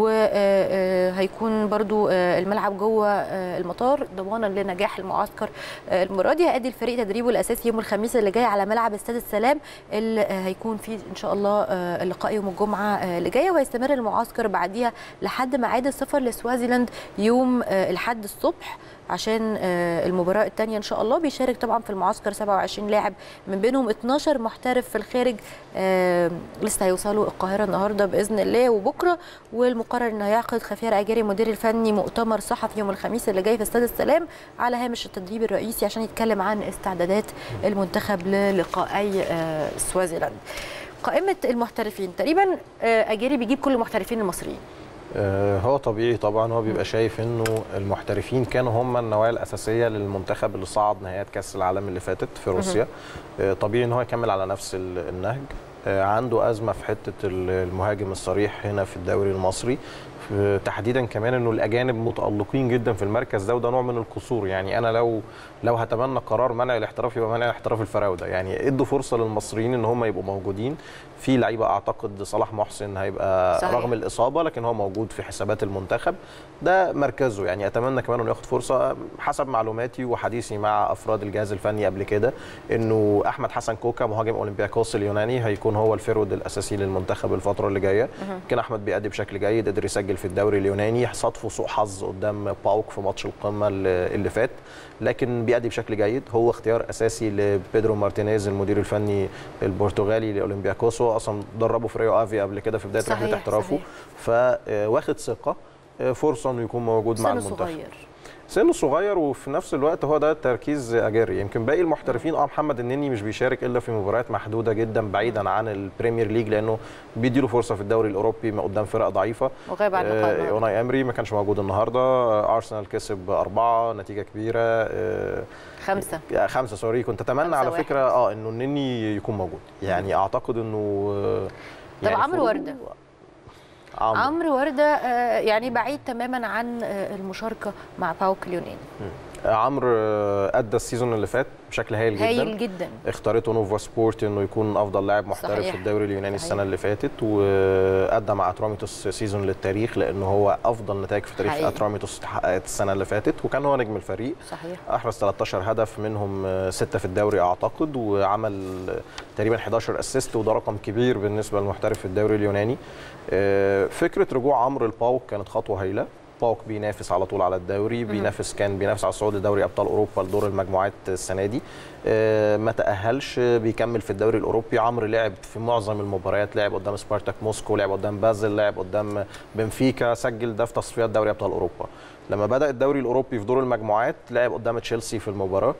وهيكون برضو آه، الملعب جوه آه، المطار ضمانا لنجاح المعسكر آه، المره دي هيأدي الفريق تدريبه الاساسي يوم الخميس اللي جاي على ملعب استاد السلام اللي آه، هيكون فيه ان شاء الله آه، اللقاء يوم الجمعه آه، اللي جايه وهيستمر المعسكر بعديها لحد ميعاد السفر لسوازيلاند يوم آه، الحد الصبح عشان آه، المباراة الثانية إن شاء الله بيشارك طبعا في المعسكر 27 لاعب من بينهم 12 محترف في الخارج آه، لسه هيوصلوا القاهرة النهاردة بإذن الله وبكرة والمقرر إنه هيعقد خفير أجاري مدير الفني مؤتمر صحفي يوم الخميس اللي جاي في استاد السلام على هامش التدريب الرئيسي عشان يتكلم عن استعدادات المنتخب للقائي آه، سوازيلاند قائمة المحترفين تقريبا آه، أجاري بيجيب كل المحترفين المصريين آه، هو طبيعي طبعا هو بيبقى شايف انه المحترفين كانوا هم النوايا الاساسيه للمنتخب اللي صعد نهائيات كاس العالم اللي فاتت في روسيا آه، طبيعي ان هو يكمل على نفس ال- النهج آه، عنده ازمه في حته ال- المهاجم الصريح هنا في الدوري المصري في- تحديدا كمان انه الاجانب متالقين جدا في المركز ده وده نوع من القصور يعني انا لو لو هتمنى قرار منع الاحتراف يبقى منع الاحتراف الفراوده يعني ادوا فرصه للمصريين ان هم يبقوا موجودين في لعيبه اعتقد صلاح محسن هيبقى صحيح. رغم الاصابه لكن هو موجود في حسابات المنتخب ده مركزه يعني اتمنى كمان انه ياخد فرصه حسب معلوماتي وحديثي مع افراد الجهاز الفني قبل كده انه احمد حسن كوكا مهاجم اولمبياكوس اليوناني هيكون هو الفيرود الاساسي للمنتخب الفتره اللي جايه يمكن احمد بيأدي بشكل جيد قدر يسجل في الدوري اليوناني صادفه سوء حظ قدام باوك في ماتش القمه اللي اللي فات لكن بيأدي بشكل جيد هو اختيار اساسي لبيدرو مارتينيز المدير الفني البرتغالي لاولمبياكوس هو اصلا دربه في ريو افي قبل كده في بدايه صحيح، رحله احترافه صحيح. فواخد ثقه آه، فرصه انه يكون موجود مع سنه المنتخب صغير سنه صغير وفي نفس الوقت هو ده تركيز اجاري يمكن باقي المحترفين اه محمد النني مش بيشارك الا في مباريات محدوده جدا بعيدا عن البريمير ليج لانه بيديله فرصه في الدوري الاوروبي ما قدام فرق ضعيفه وغاب عن آه، اللقاء اوناي امري ما كانش موجود النهارده آه، ارسنال كسب اربعه نتيجه كبيره آه، خمسة آه، خمسه سوري كنت اتمنى خمسة على واحد. فكره اه انه النني يكون موجود يعني اعتقد انه آه، طب يعني عمرو خروجه- وردة؟ عمرو عمرو ورده آه، يعني بعيد تماما عن آه، المشاركه مع باوك اليوناني عمرو آه، ادى السيزون اللي فات بشكل هايل جدا هايل جدا اختارته نوفا سبورت انه يكون افضل لاعب محترف صحيح. في الدوري اليوناني صحيح. السنه اللي فاتت وادى مع اتراميتوس سيزون للتاريخ لانه هو افضل نتائج في تاريخ حقيقي. اتراميتوس اتحققت السنه اللي فاتت وكان هو نجم الفريق صحيح احرز 13 هدف منهم آه، ستة في الدوري اعتقد وعمل آه، تقريبا 11 اسيست وده رقم كبير بالنسبه للمحترف في الدوري اليوناني آه، فكره رجوع عمرو الباوك كانت خطوه هايله باوك بينافس على طول على الدوري بينافس كان بينافس على صعود لدوري ابطال اوروبا لدور المجموعات السنه دي آه، ما تاهلش بيكمل في الدوري الاوروبي عمرو لعب في معظم المباريات لعب قدام سبارتاك موسكو لعب قدام بازل لعب قدام بنفيكا سجل ده في تصفيات دوري ابطال اوروبا لما بدا الدوري الاوروبي في دور المجموعات لعب قدام تشيلسي في المباراه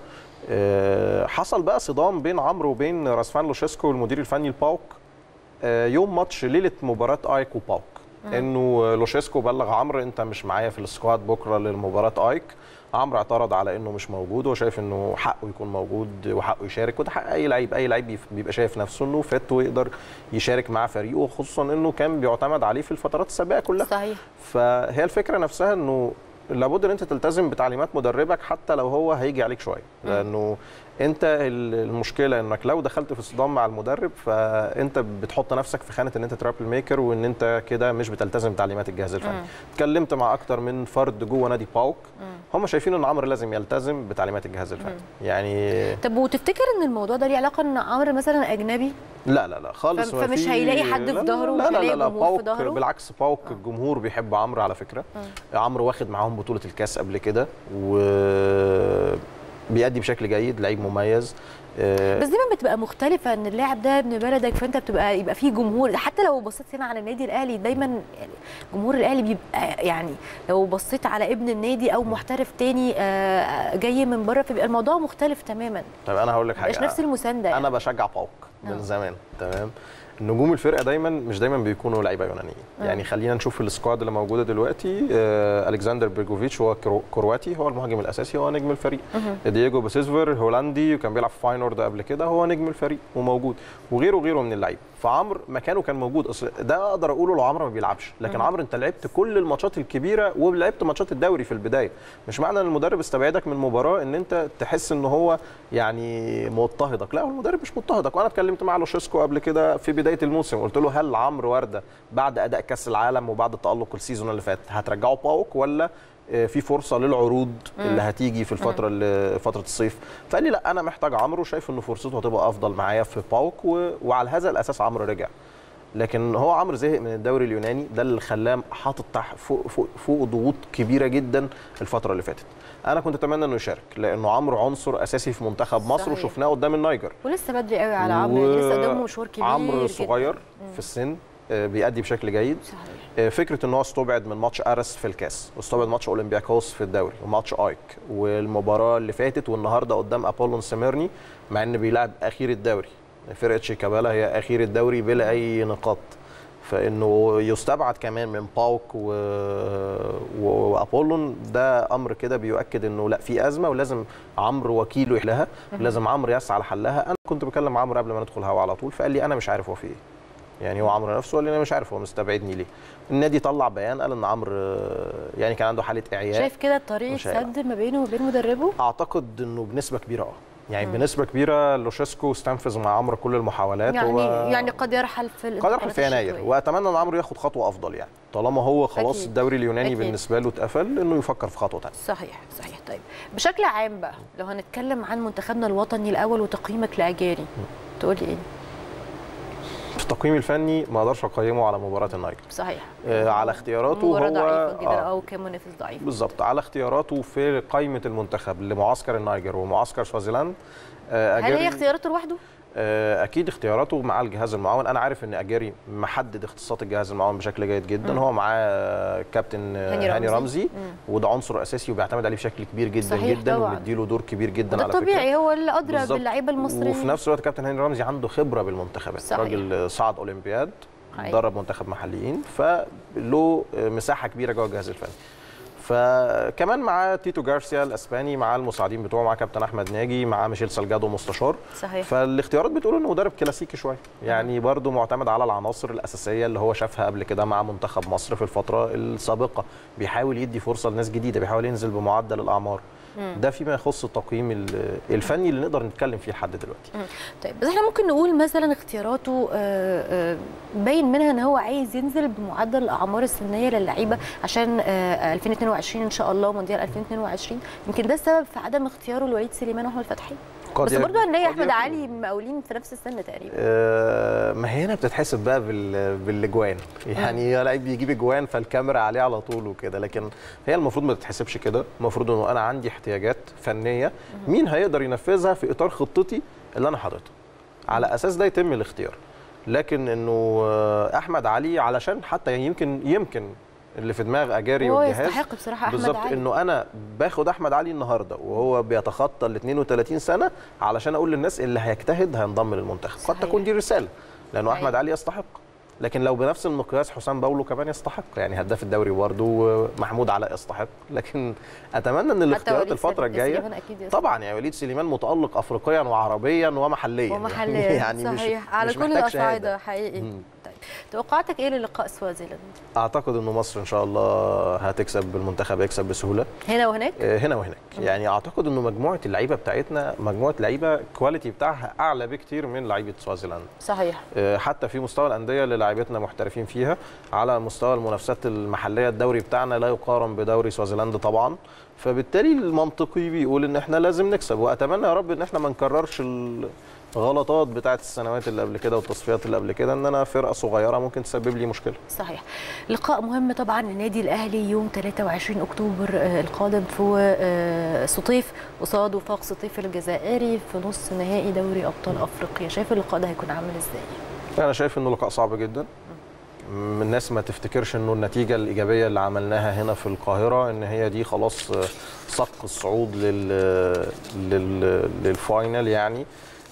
آه، حصل بقى صدام بين عمرو وبين راسفان لوشيسكو المدير الفني الباوك آه، يوم ماتش ليله مباراه ايك وباوك انه لوشيسكو بلغ عمرو انت مش معايا في السكواد بكره للمباراه ايك عمرو اعترض على انه مش موجود وشايف انه حقه يكون موجود وحقه يشارك وده حق اي لعيب اي لعيب بيف- بيبقى شايف نفسه انه فت ويقدر يشارك مع فريقه خصوصا انه كان بيعتمد عليه في الفترات السابقه كلها صحيح فهي الفكره نفسها انه لابد ان انت تلتزم بتعليمات مدربك حتى لو هو هيجي عليك شويه لانه انت ال- المشكله انك لو دخلت في صدام مع المدرب فانت بتحط نفسك في خانه ان انت ترابل ميكر وان انت كده مش بتلتزم تعليمات الجهاز الفني اتكلمت مع اكتر من فرد جوه نادي باوك هم شايفين ان عمرو لازم يلتزم بتعليمات الجهاز الفني يعني طب وتفتكر ان الموضوع ده ليه علاقه ان عمرو مثلا اجنبي لا لا لا خالص ف- ما فمش في- هيلاقي حد في لا- ظهره، لا مش لا هيلاقي لا, لا جمهور في باوك ظهره؟ بالعكس باوك الجمهور بيحب عمرو على فكره عمرو واخد معاهم بطوله الكاس قبل كده و بيأدي بشكل جيد لعيب مميز آه، بس دايما بتبقى مختلفه ان اللاعب ده ابن بلدك فانت بتبقى يبقى فيه جمهور حتى لو بصيت هنا على النادي الاهلي دايما يعني جمهور الاهلي بيبقى يعني لو بصيت على ابن النادي او محترف تاني آه، جاي من بره فبيبقى الموضوع مختلف تماما طب انا هقول لك مش حاجه نفس المسانده يعني. انا بشجع باوك آه. من زمان تمام نجوم الفرقه دايما مش دايما بيكونوا لعيبه يونانيين يعني خلينا نشوف السكواد اللي موجوده دلوقتي آه الكسندر بيرجوفيتش هو كرو- كرواتي هو المهاجم الاساسي هو نجم الفريق دييجو باسيسفر هولندي وكان بيلعب في فاينورد قبل كده هو نجم الفريق وموجود وغيره وغيره من اللعيبه فعمرو مكانه كان موجود اصل ده اقدر اقوله لو عمرو ما بيلعبش لكن عمرو انت لعبت كل الماتشات الكبيره ولعبت ماتشات الدوري في البدايه مش معنى ان المدرب استبعدك من المباراه ان انت تحس ان هو يعني مضطهدك لا هو المدرب مش مضطهدك وانا اتكلمت مع لوشيسكو قبل كده في بدايه الموسم قلت له هل عمرو ورده بعد اداء كاس العالم وبعد تالق السيزون اللي فات هترجعه باوك ولا آه، في فرصه للعروض اللي هتيجي في الفتره اللي فتره الصيف فقال لي لا انا محتاج عمرو شايف ان فرصته هتبقى افضل معايا في باوك و... وعلى هذا الاساس عمرو رجع لكن هو عمرو زهق من الدوري اليوناني ده اللي خلاه حاطط تحت فوق فوق فوق ضغوط كبيره جدا الفتره اللي فاتت انا كنت اتمنى انه يشارك لانه عمرو عنصر اساسي في منتخب مصر صحيح. وشفناه قدام النيجر ولسه بدري قوي على عمرو يعني لسه قدامه مشوار كبير عمرو جداً. صغير في السن آه، بيأدي بشكل جيد صحيح آه، فكره ان هو استبعد من ماتش ارس في الكاس واستبعد ماتش اولمبياكوس في الدوري وماتش ايك والمباراه اللي فاتت والنهارده قدام ابولون سميرني مع ان بيلعب اخير الدوري فرقه شيكابالا هي اخير الدوري بلا اي نقاط فانه يستبعد كمان من باوك و... و... وابولون ده امر كده بيؤكد انه لا في ازمه ولازم عمرو وكيله يحلها لازم عمرو يسعى لحلها انا كنت بكلم عمرو قبل ما ندخل هوا على طول فقال لي انا مش عارف هو في ايه يعني هو عمرو نفسه قال لي انا مش عارف هو مستبعدني ليه النادي طلع بيان قال ان عمرو آه، يعني كان عنده حاله اعياء شايف كده طريقه مش هيلعب. سد ما بينه وبين مدربه اعتقد انه بنسبه كبيره اه يعني بنسبه كبيره لوشيسكو استنفذ مع عمرو كل المحاولات يعني هو يعني قد يرحل في قد يرحل في يناير الشتوية. واتمنى ان عمرو ياخد خطوه افضل يعني طالما هو خلاص أكيد. الدوري اليوناني أكيد. بالنسبه له اتقفل انه يفكر في خطوه ثانيه صحيح صحيح طيب بشكل عام بقى لو هنتكلم عن منتخبنا الوطني الاول وتقييمك لاجاري تقولي ايه في التقييم الفني ما اقدرش اقيمه على مباراه النيجر صحيح آه، على اختياراته مباراة هو ضعيفة جدا آه. او كمنافس ضعيف بالظبط على اختياراته في قائمه المنتخب لمعسكر النيجر ومعسكر سوازيلاند آه، هل هي أجاري- اختياراته لوحده؟ آه، اكيد اختياراته مع الجهاز المعاون انا عارف ان اجاري محدد اختصاصات الجهاز المعاون بشكل جيد جدا هو معاه كابتن هاني هاني رمزي. رمزي وده عنصر اساسي وبيعتمد عليه بشكل كبير جدا صحيح جدا طبعاً. ومديله دور كبير جدا وده على فكره طبيعي هو اللي ادرى بالظبط. باللعيبه المصريين وفي نفس الوقت كابتن هاني رمزي عنده خبره بالمنتخبات صحيح. راجل صعد اولمبياد حقيقي. درب منتخب محليين فله مساحه كبيره جوه الجهاز الفني فكمان معاه تيتو جارسيا الاسباني معاه المساعدين بتوعه معاه كابتن احمد ناجي معاه ميشيل سالجادو مستشار صحيح فالاختيارات بتقول انه مدرب كلاسيكي شويه يعني برضه معتمد على العناصر الاساسيه اللي هو شافها قبل كده مع منتخب مصر في الفتره السابقه بيحاول يدي فرصه لناس جديده بيحاول ينزل بمعدل الاعمار ده فيما يخص التقييم ال- الفني اللي نقدر نتكلم فيه لحد دلوقتي طيب بس احنا ممكن نقول مثلا اختياراته آه، آه، باين منها ان هو عايز ينزل بمعدل الاعمار السنيه للعيبه عشان آه، 2022 ان شاء الله مونديال 2022 يمكن ده السبب في عدم اختياره لوليد سليمان واحمد فتحي قد بس يك- برضه هنلاقي قد احمد يكون. علي مقاولين في نفس السن تقريبا آه، ما هي هنا بتتحسب بقى بال- بالاجوان يعني يا لعيب بيجيب اجوان فالكاميرا عليه على طول وكده لكن هي المفروض ما تتحسبش كده المفروض انه انا عندي احتياجات فنيه مين هيقدر ينفذها في اطار خطتي اللي انا حاططها على اساس ده يتم الاختيار لكن انه آه، احمد علي علشان حتى يمكن يمكن اللي في دماغ اجاري هو والجهاز يستحق بصراحه احمد بالظبط علي انه انا باخد احمد علي النهارده وهو بيتخطى ال 32 سنه علشان اقول للناس اللي هيجتهد هينضم للمنتخب قد صحيح. تكون دي رساله لانه صحيح. احمد علي يستحق لكن لو بنفس المقياس حسام باولو كمان يستحق يعني هداف الدوري برضه ومحمود علاء يستحق لكن اتمنى ان الاختيارات وليد الفتره سليمان الجايه أكيد يستحق. طبعا يعني وليد سليمان متالق افريقيا وعربيا ومحليا ومحليا يعني مش صحيح على مش كل محتاج الاصعده شهادة. حقيقي مم. طيب توقعاتك ايه للقاء سوازيلاند اعتقد انه مصر ان شاء الله هتكسب المنتخب هيكسب بسهوله هنا وهناك آه، هنا وهناك يعني اعتقد انه مجموعه اللعيبه بتاعتنا مجموعه لعيبه كواليتي بتاعها اعلى بكتير من لعيبه سوازيلاند صحيح آه، حتى في مستوى الانديه اللي لعيبتنا محترفين فيها على مستوى المنافسات المحليه الدوري بتاعنا لا يقارن بدوري سوازيلاند طبعا فبالتالي المنطقي بيقول ان احنا لازم نكسب واتمنى يا رب ان احنا ما نكررش ال- غلطات بتاعت السنوات اللي قبل كده والتصفيات اللي قبل كده ان انا فرقه صغيره ممكن تسبب لي مشكله صحيح لقاء مهم طبعا النادي الاهلي يوم 23 اكتوبر آه، القادم في آه، سطيف قصاد وفاق سطيف الجزائري في نص نهائي دوري ابطال افريقيا شايف اللقاء ده هيكون عامل ازاي انا شايف انه لقاء صعب جدا من الناس ما تفتكرش انه النتيجه الايجابيه اللي عملناها هنا في القاهره ان هي دي خلاص آه، صك الصعود لل لل للفاينل يعني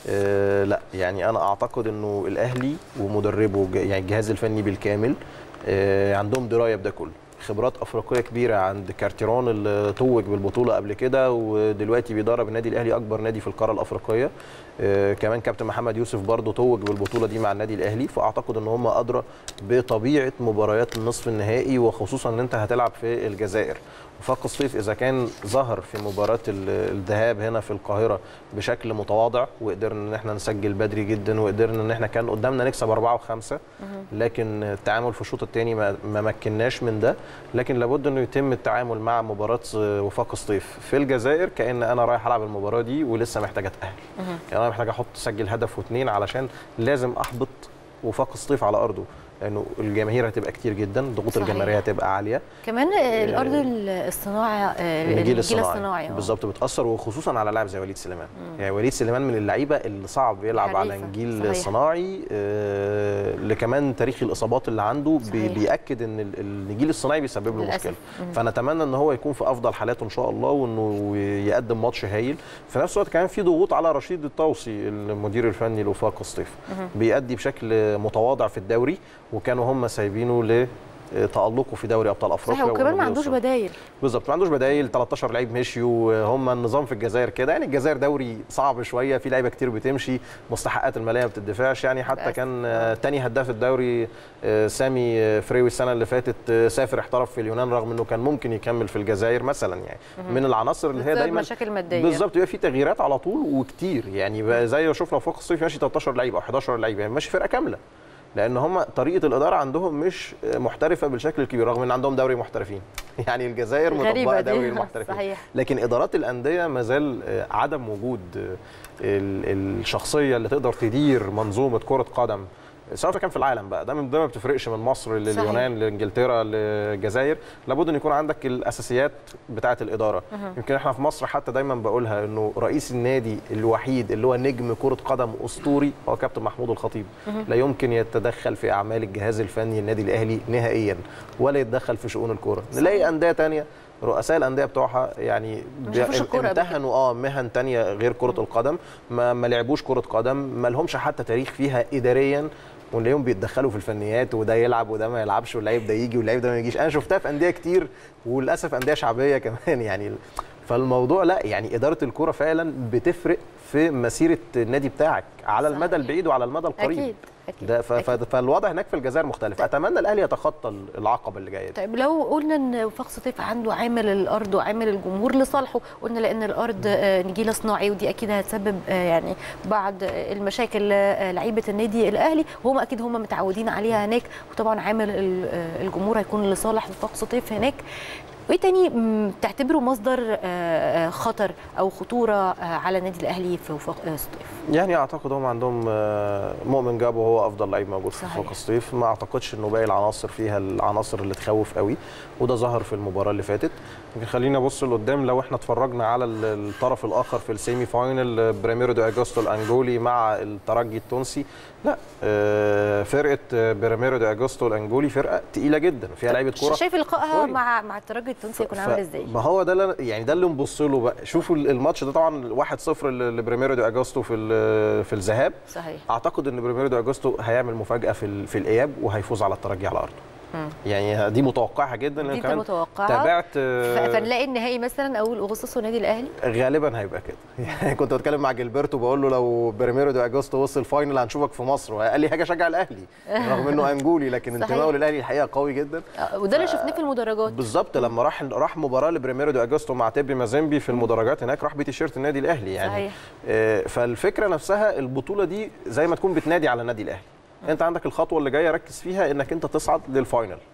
آه، لا يعني انا اعتقد انه الاهلي ومدربه ج- يعني الجهاز الفني بالكامل آه، عندهم درايه بده كله خبرات افريقيه كبيره عند كارتيرون اللي توج بالبطوله قبل كده ودلوقتي بيدرب النادي الاهلي اكبر نادي في القاره الافريقيه آه، كمان كابتن محمد يوسف برضه توج بالبطوله دي مع النادي الاهلي فاعتقد ان هم ادرى بطبيعه مباريات النصف النهائي وخصوصا ان انت هتلعب في الجزائر وفاق الصيف اذا كان ظهر في مباراه ال- الذهاب هنا في القاهره بشكل متواضع وقدرنا ان احنا نسجل بدري جدا وقدرنا ان احنا كان قدامنا نكسب أربعة وخمسة لكن التعامل في الشوط الثاني ما ما مكناش من ده لكن لابد انه يتم التعامل مع مباراه وفاق الصيف في الجزائر كان انا رايح العب المباراه دي ولسه محتاج اتاهل يعني انا محتاج احط اسجل هدف واثنين علشان لازم احبط وفاق الصيف على ارضه لانه الجماهير هتبقى كتير جدا ضغوط صحيح. الجماهيريه هتبقى عاليه كمان آه، الارض الصناعي آه، النجيل الصناعي, الصناعي آه. بالظبط بتاثر وخصوصا على لاعب زي وليد سليمان يعني وليد سليمان من اللعيبه اللي صعب يلعب على حريفة. نجيل صحيح. صناعي آه اللي كمان تاريخ الاصابات اللي عنده بي صحيح. بياكد ان ال- النجيل الصناعي بيسبب له للأسف. مشكله مم. فنتمنى ان هو يكون في افضل حالاته ان شاء الله وانه يقدم ماتش هايل في نفس الوقت كمان في ضغوط على رشيد الطوسي المدير الفني لوفاق الصيف بيأدي بشكل متواضع في الدوري وكانوا هم سايبينه لتألقه في دوري ابطال افريقيا صحيح وكمان وإنه ما عندوش يوصل. بدايل بالظبط ما عندوش بدايل 13 لعيب مشيوا هم النظام في الجزائر كده يعني الجزائر دوري صعب شويه في لعيبه كتير بتمشي مستحقات الماليه ما بتدفعش يعني حتى للأسف. كان آه، تاني هداف الدوري آه، سامي آه، فريوي السنه اللي فاتت آه، سافر احترف في اليونان رغم انه كان ممكن يكمل في الجزائر مثلا يعني من العناصر اللي هي بسبب دايما مشاكل ماديه بالظبط يبقى في تغييرات على طول وكتير يعني بقى زي ما شفنا فوق الصيف ماشي 13 لعيب او 11 لعيب يعني ماشي فرقه كامله لان هم طريقه الاداره عندهم مش محترفه بالشكل الكبير رغم ان عندهم دوري محترفين يعني الجزائر غريبة مطبقه دي. دوري المحترفين صحيح. لكن ادارات الانديه ما زال آه، عدم وجود آه، ال- الشخصيه اللي تقدر تدير منظومه كره قدم سواء كان في العالم بقى ده من ده ما بتفرقش من مصر لليونان لانجلترا للجزائر لابد ان يكون عندك الاساسيات بتاعه الاداره يمكن احنا في مصر حتى دايما بقولها انه رئيس النادي الوحيد اللي هو نجم كره قدم اسطوري هو كابتن محمود الخطيب لا يمكن يتدخل في اعمال الجهاز الفني للنادي الاهلي نهائيا ولا يتدخل في شؤون الكوره نلاقي انديه تانية رؤساء الانديه بتوعها يعني ما شافوش الكورة قبل امتهنوا اه مهن تانية غير كره القدم ما, ما لعبوش كره قدم ما لهمش حتى تاريخ فيها اداريا ونلاقيهم بيتدخلوا في الفنيات وده يلعب وده ما يلعبش واللعيب ده يجي واللعيب ده ما يجيش انا شفتها في انديه كتير وللاسف انديه شعبيه كمان يعني فالموضوع لا يعني اداره الكوره فعلا بتفرق في مسيره النادي بتاعك على المدى صحيح. البعيد وعلى المدى القريب اكيد اكيد ده ف- ف- أكيد. فالوضع هناك في الجزائر مختلف اتمنى الاهلي يتخطى العقبه اللي جايه دي طيب لو قلنا ان وفاق سطيف عنده عامل الارض وعامل الجمهور لصالحه قلنا لان الارض آه، نجيله صناعي ودي اكيد هتسبب آه، يعني بعض آه، المشاكل آه، لعيبه النادي الاهلي وهم اكيد هم متعودين عليها هناك وطبعا عامل ال- آه، الجمهور هيكون لصالح وفاق سطيف هناك وايه تاني مم، تعتبره مصدر آه، آه، خطر او خطوره آه، على النادي الاهلي في وفاق آه، سطيف يعني اعتقد هم عندهم آه، مؤمن جابو هو افضل لعيب موجود في صحيح. فوق الصيف ما اعتقدش انه باقي العناصر فيها العناصر اللي تخوف قوي وده ظهر في المباراه اللي فاتت يمكن خلينا نبص لقدام لو احنا اتفرجنا على ال- الطرف الاخر في السيمي فاينل آه، بريميرو دي اجوستو الانجولي مع الترجي التونسي لا آه، فرقه آه، بريميرو دي اجوستو الانجولي فرقه تقيله جدا فيها لعيبه كوره شايف لقائها كويس. مع مع الترجي التونسي هيكون ف- عامل ازاي؟ ما هو ده اللي أنا- يعني ده اللي نبص له بقى شوفوا الماتش ده طبعا 1-0 ل- لبريميرو دي اجوستو في ال- في الذهاب صحيح اعتقد ان بريميرو دي اجوستو هيعمل مفاجاه في ال- في الاياب وهيفوز على الترجي على ارضه يعني دي متوقعها جدا دي لان انت كمان متوقعه تابعت ف- آه، فنلاقي النهائي مثلا اول اغسطس والنادي الاهلي غالبا هيبقى كده يعني كنت بتكلم مع جilberto بقول له لو بريميرو دي اجوستو وصل فاينل هنشوفك في مصر وقال لي حاجه اشجع الاهلي رغم انه انجولي لكن صحيح. انتمائه للاهلي الحقيقه قوي جدا آه، وده اللي شفناه في المدرجات بالظبط لما راح راح مباراه لبريميرو دي اجوستو مع تيبي مازيمبي في المدرجات هناك راح بتيشيرت النادي الاهلي يعني صحيح. آه، فالفكره نفسها البطوله دي زي ما تكون بتنادي على النادي الاهلي انت عندك الخطوه اللي جايه ركز فيها انك انت تصعد للفاينل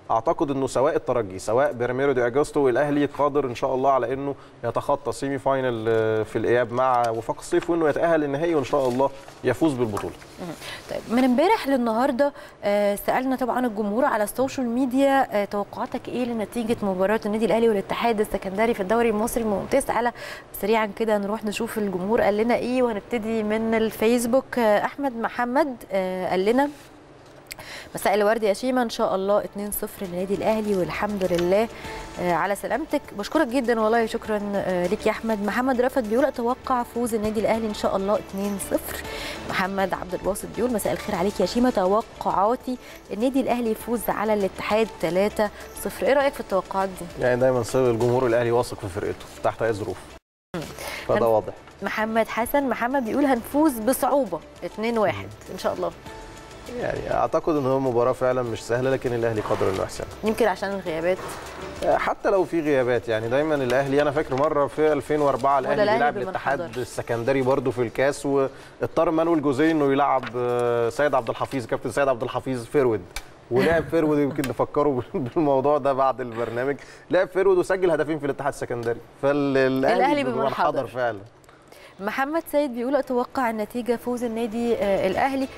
اعتقد انه سواء الترجي سواء بيراميرو دي اجوستو الاهلي قادر ان شاء الله على انه يتخطى سيمي فاينل آه، في الاياب مع وفاق الصيف وانه يتاهل للنهائي وان شاء الله يفوز بالبطوله طيب من امبارح للنهارده آه، سالنا طبعا الجمهور على السوشيال ميديا آه، توقعاتك ايه لنتيجه مباراه النادي الاهلي والاتحاد السكندري في الدوري المصري الممتاز تعالى سريعا كده نروح نشوف الجمهور قال لنا ايه وهنبتدي من الفيسبوك آه، احمد محمد آه، قال لنا مساء الورد يا شيماء ان شاء الله 2-0 للنادي الاهلي والحمد لله آه، على سلامتك بشكرك جدا والله شكرا آه، ليك يا احمد محمد رفت بيقول اتوقع فوز النادي الاهلي ان شاء الله 2-0 محمد عبد الباسط بيقول مساء الخير عليك يا شيماء توقعاتي النادي الاهلي يفوز على الاتحاد 3-0 ايه رايك في التوقعات دي يعني دايما سر الجمهور الاهلي واثق في فرقته تحت اي ظروف فده واضح محمد حسن محمد بيقول هنفوز بصعوبه 2-1 ان شاء الله يعني اعتقد ان هو مباراه فعلا مش سهله لكن الاهلي قادر انه يحسمها يمكن عشان الغيابات حتى لو في غيابات يعني دايما الاهلي انا فاكر مره في 2004 الاهلي الأهلي بيلعب بمن الاتحاد حضر. السكندري برضه في الكاس واضطر مانويل جوزيه انه يلعب آه، سيد عبد الحفيظ كابتن سيد عبد الحفيظ فيرود ولعب فيرود يمكن نفكروا بالموضوع ده بعد البرنامج لعب فيرود وسجل هدفين في الاتحاد السكندري الأهلي فالاهلي بمن بمن حضر. حضر فعلا محمد سيد بيقول اتوقع النتيجه فوز النادي آه، الاهلي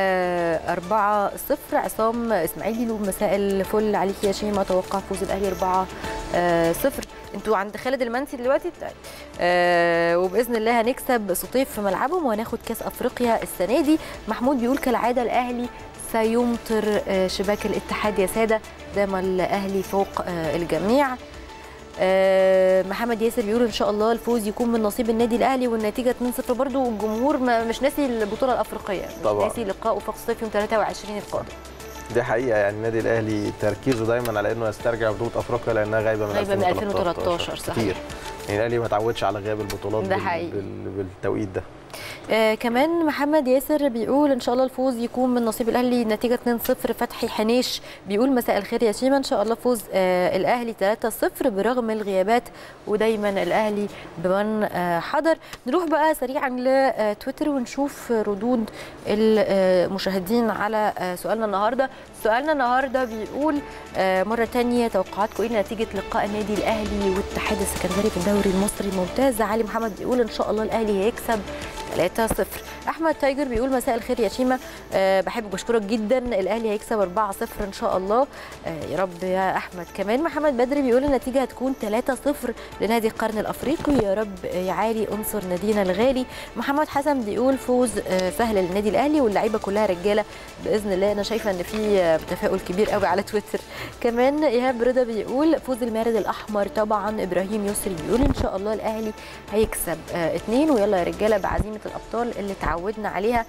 آه، 4-0 عصام اسماعيل بيقول مساء الفل عليك يا شيماء اتوقع فوز الاهلي 4-0 انتوا عند خالد المنسي دلوقتي طيب. آه وباذن الله هنكسب سطيف في ملعبهم وهناخد كاس افريقيا السنه دي محمود بيقول كالعاده الاهلي سيمطر آه، شباك الاتحاد يا ساده دام الاهلي فوق آه، الجميع آه، محمد ياسر بيقول ان شاء الله الفوز يكون من نصيب النادي الاهلي والنتيجه 2-0 برضو الجمهور ما مش ناسي البطوله الافريقيه مش طبعاً. ناسي لقاء وفاق الصيف يوم 23 القادم دي حقيقه يعني النادي الاهلي تركيزه دايما على انه يسترجع بطوله افريقيا لانها غايبه من غايبة من 2013 2013 صحيح. كتير يعني الاهلي ما تعودش على غياب البطولات ده بال- حقيقي. بال- بالتوقيت ده آه كمان محمد ياسر بيقول ان شاء الله الفوز يكون من نصيب الاهلي نتيجه 2-0 فتحي حنيش بيقول مساء الخير يا شيماء ان شاء الله فوز آه الاهلي 3-0 برغم الغيابات ودايما الاهلي بمن آه حضر نروح بقى سريعا لتويتر ونشوف ردود المشاهدين على آه سؤالنا النهارده سؤالنا النهارده بيقول آه مره تانية توقعاتكم ايه نتيجه لقاء النادي الاهلي والاتحاد السكندري في الدوري المصري الممتاز علي محمد بيقول ان شاء الله الاهلي هيكسب 3-0 احمد تايجر بيقول مساء الخير يا شيماء أه بحب بشكرك جدا الاهلي هيكسب 4-0 ان شاء الله أه يا رب يا احمد كمان محمد بدري بيقول النتيجه هتكون 3-0 لنادي القرن الافريقي يا رب يا عالي انصر نادينا الغالي محمد حسن بيقول فوز أه سهل للنادي الاهلي واللعيبه كلها رجاله باذن الله انا شايفه ان في آه، تفاؤل كبير قوي على تويتر كمان ايهاب رضا بيقول فوز المارد الاحمر طبعا ابراهيم يسري بيقول ان شاء الله الاهلي هيكسب آه اتنين ويلا يا رجاله بعزيمه الابطال اللي تعودنا عليها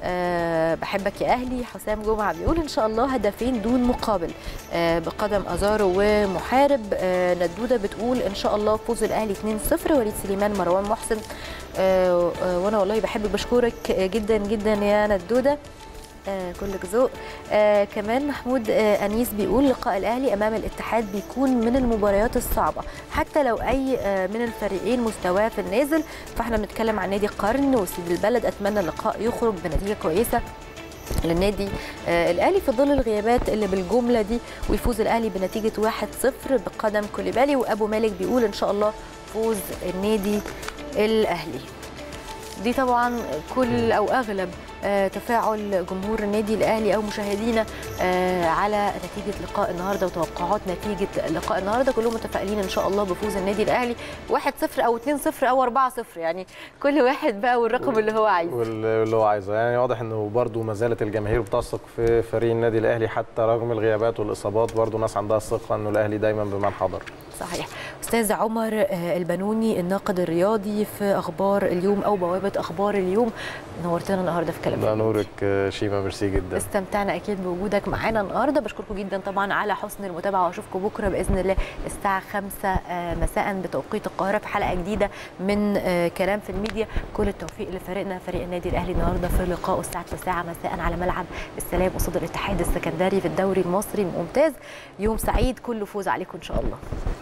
آه بحبك يا اهلي حسام جمعه بيقول ان شاء الله هدفين دون مقابل آه بقدم ازارو ومحارب آه ندوده بتقول ان شاء الله فوز الاهلي 2-0 وليد سليمان مروان محسن آه آه وانا والله بحب بشكرك جدا جدا يا ندوده آه كلك ذوق آه كمان محمود آه انيس بيقول لقاء الاهلي امام الاتحاد بيكون من المباريات الصعبه حتى لو اي آه من الفريقين مستواه في النازل فاحنا بنتكلم عن نادي القرن وسيد البلد اتمنى اللقاء يخرج بنتيجه كويسه للنادي آه الاهلي في ظل الغيابات اللي بالجمله دي ويفوز الاهلي بنتيجه 1-0 بقدم كوليبالي وابو مالك بيقول ان شاء الله فوز النادي الاهلي دي طبعا كل او اغلب آه، تفاعل جمهور النادي الاهلي او مشاهدينا آه، على نتيجه لقاء النهارده وتوقعات نتيجه لقاء النهارده كلهم متفائلين ان شاء الله بفوز النادي الاهلي 1-0 او 2-0 او 4-0 يعني كل واحد بقى والرقم اللي هو عايزه واللي هو عايزه يعني واضح انه برضه ما زالت الجماهير بتثق في فريق النادي الاهلي حتى رغم الغيابات والاصابات برضه ناس عندها الثقه انه الاهلي دايما بمن حضر صحيح استاذ عمر آه، البنوني الناقد الرياضي في اخبار اليوم او بوابه اخبار اليوم نورتنا النهارده في كلام ده في نورك آه، شيماء ميرسي جدا استمتعنا اكيد بوجودك معانا النهارده بشكركم جدا طبعا على حسن المتابعه واشوفكم بكره باذن الله الساعه 5 آه، مساء بتوقيت القاهره في حلقه جديده من آه، كلام في الميديا كل التوفيق لفريقنا فريق النادي الاهلي النهارده في لقائه الساعه 9 مساء على ملعب السلام قصاد الاتحاد السكندري في الدوري المصري الممتاز يوم سعيد كله فوز عليكم ان شاء الله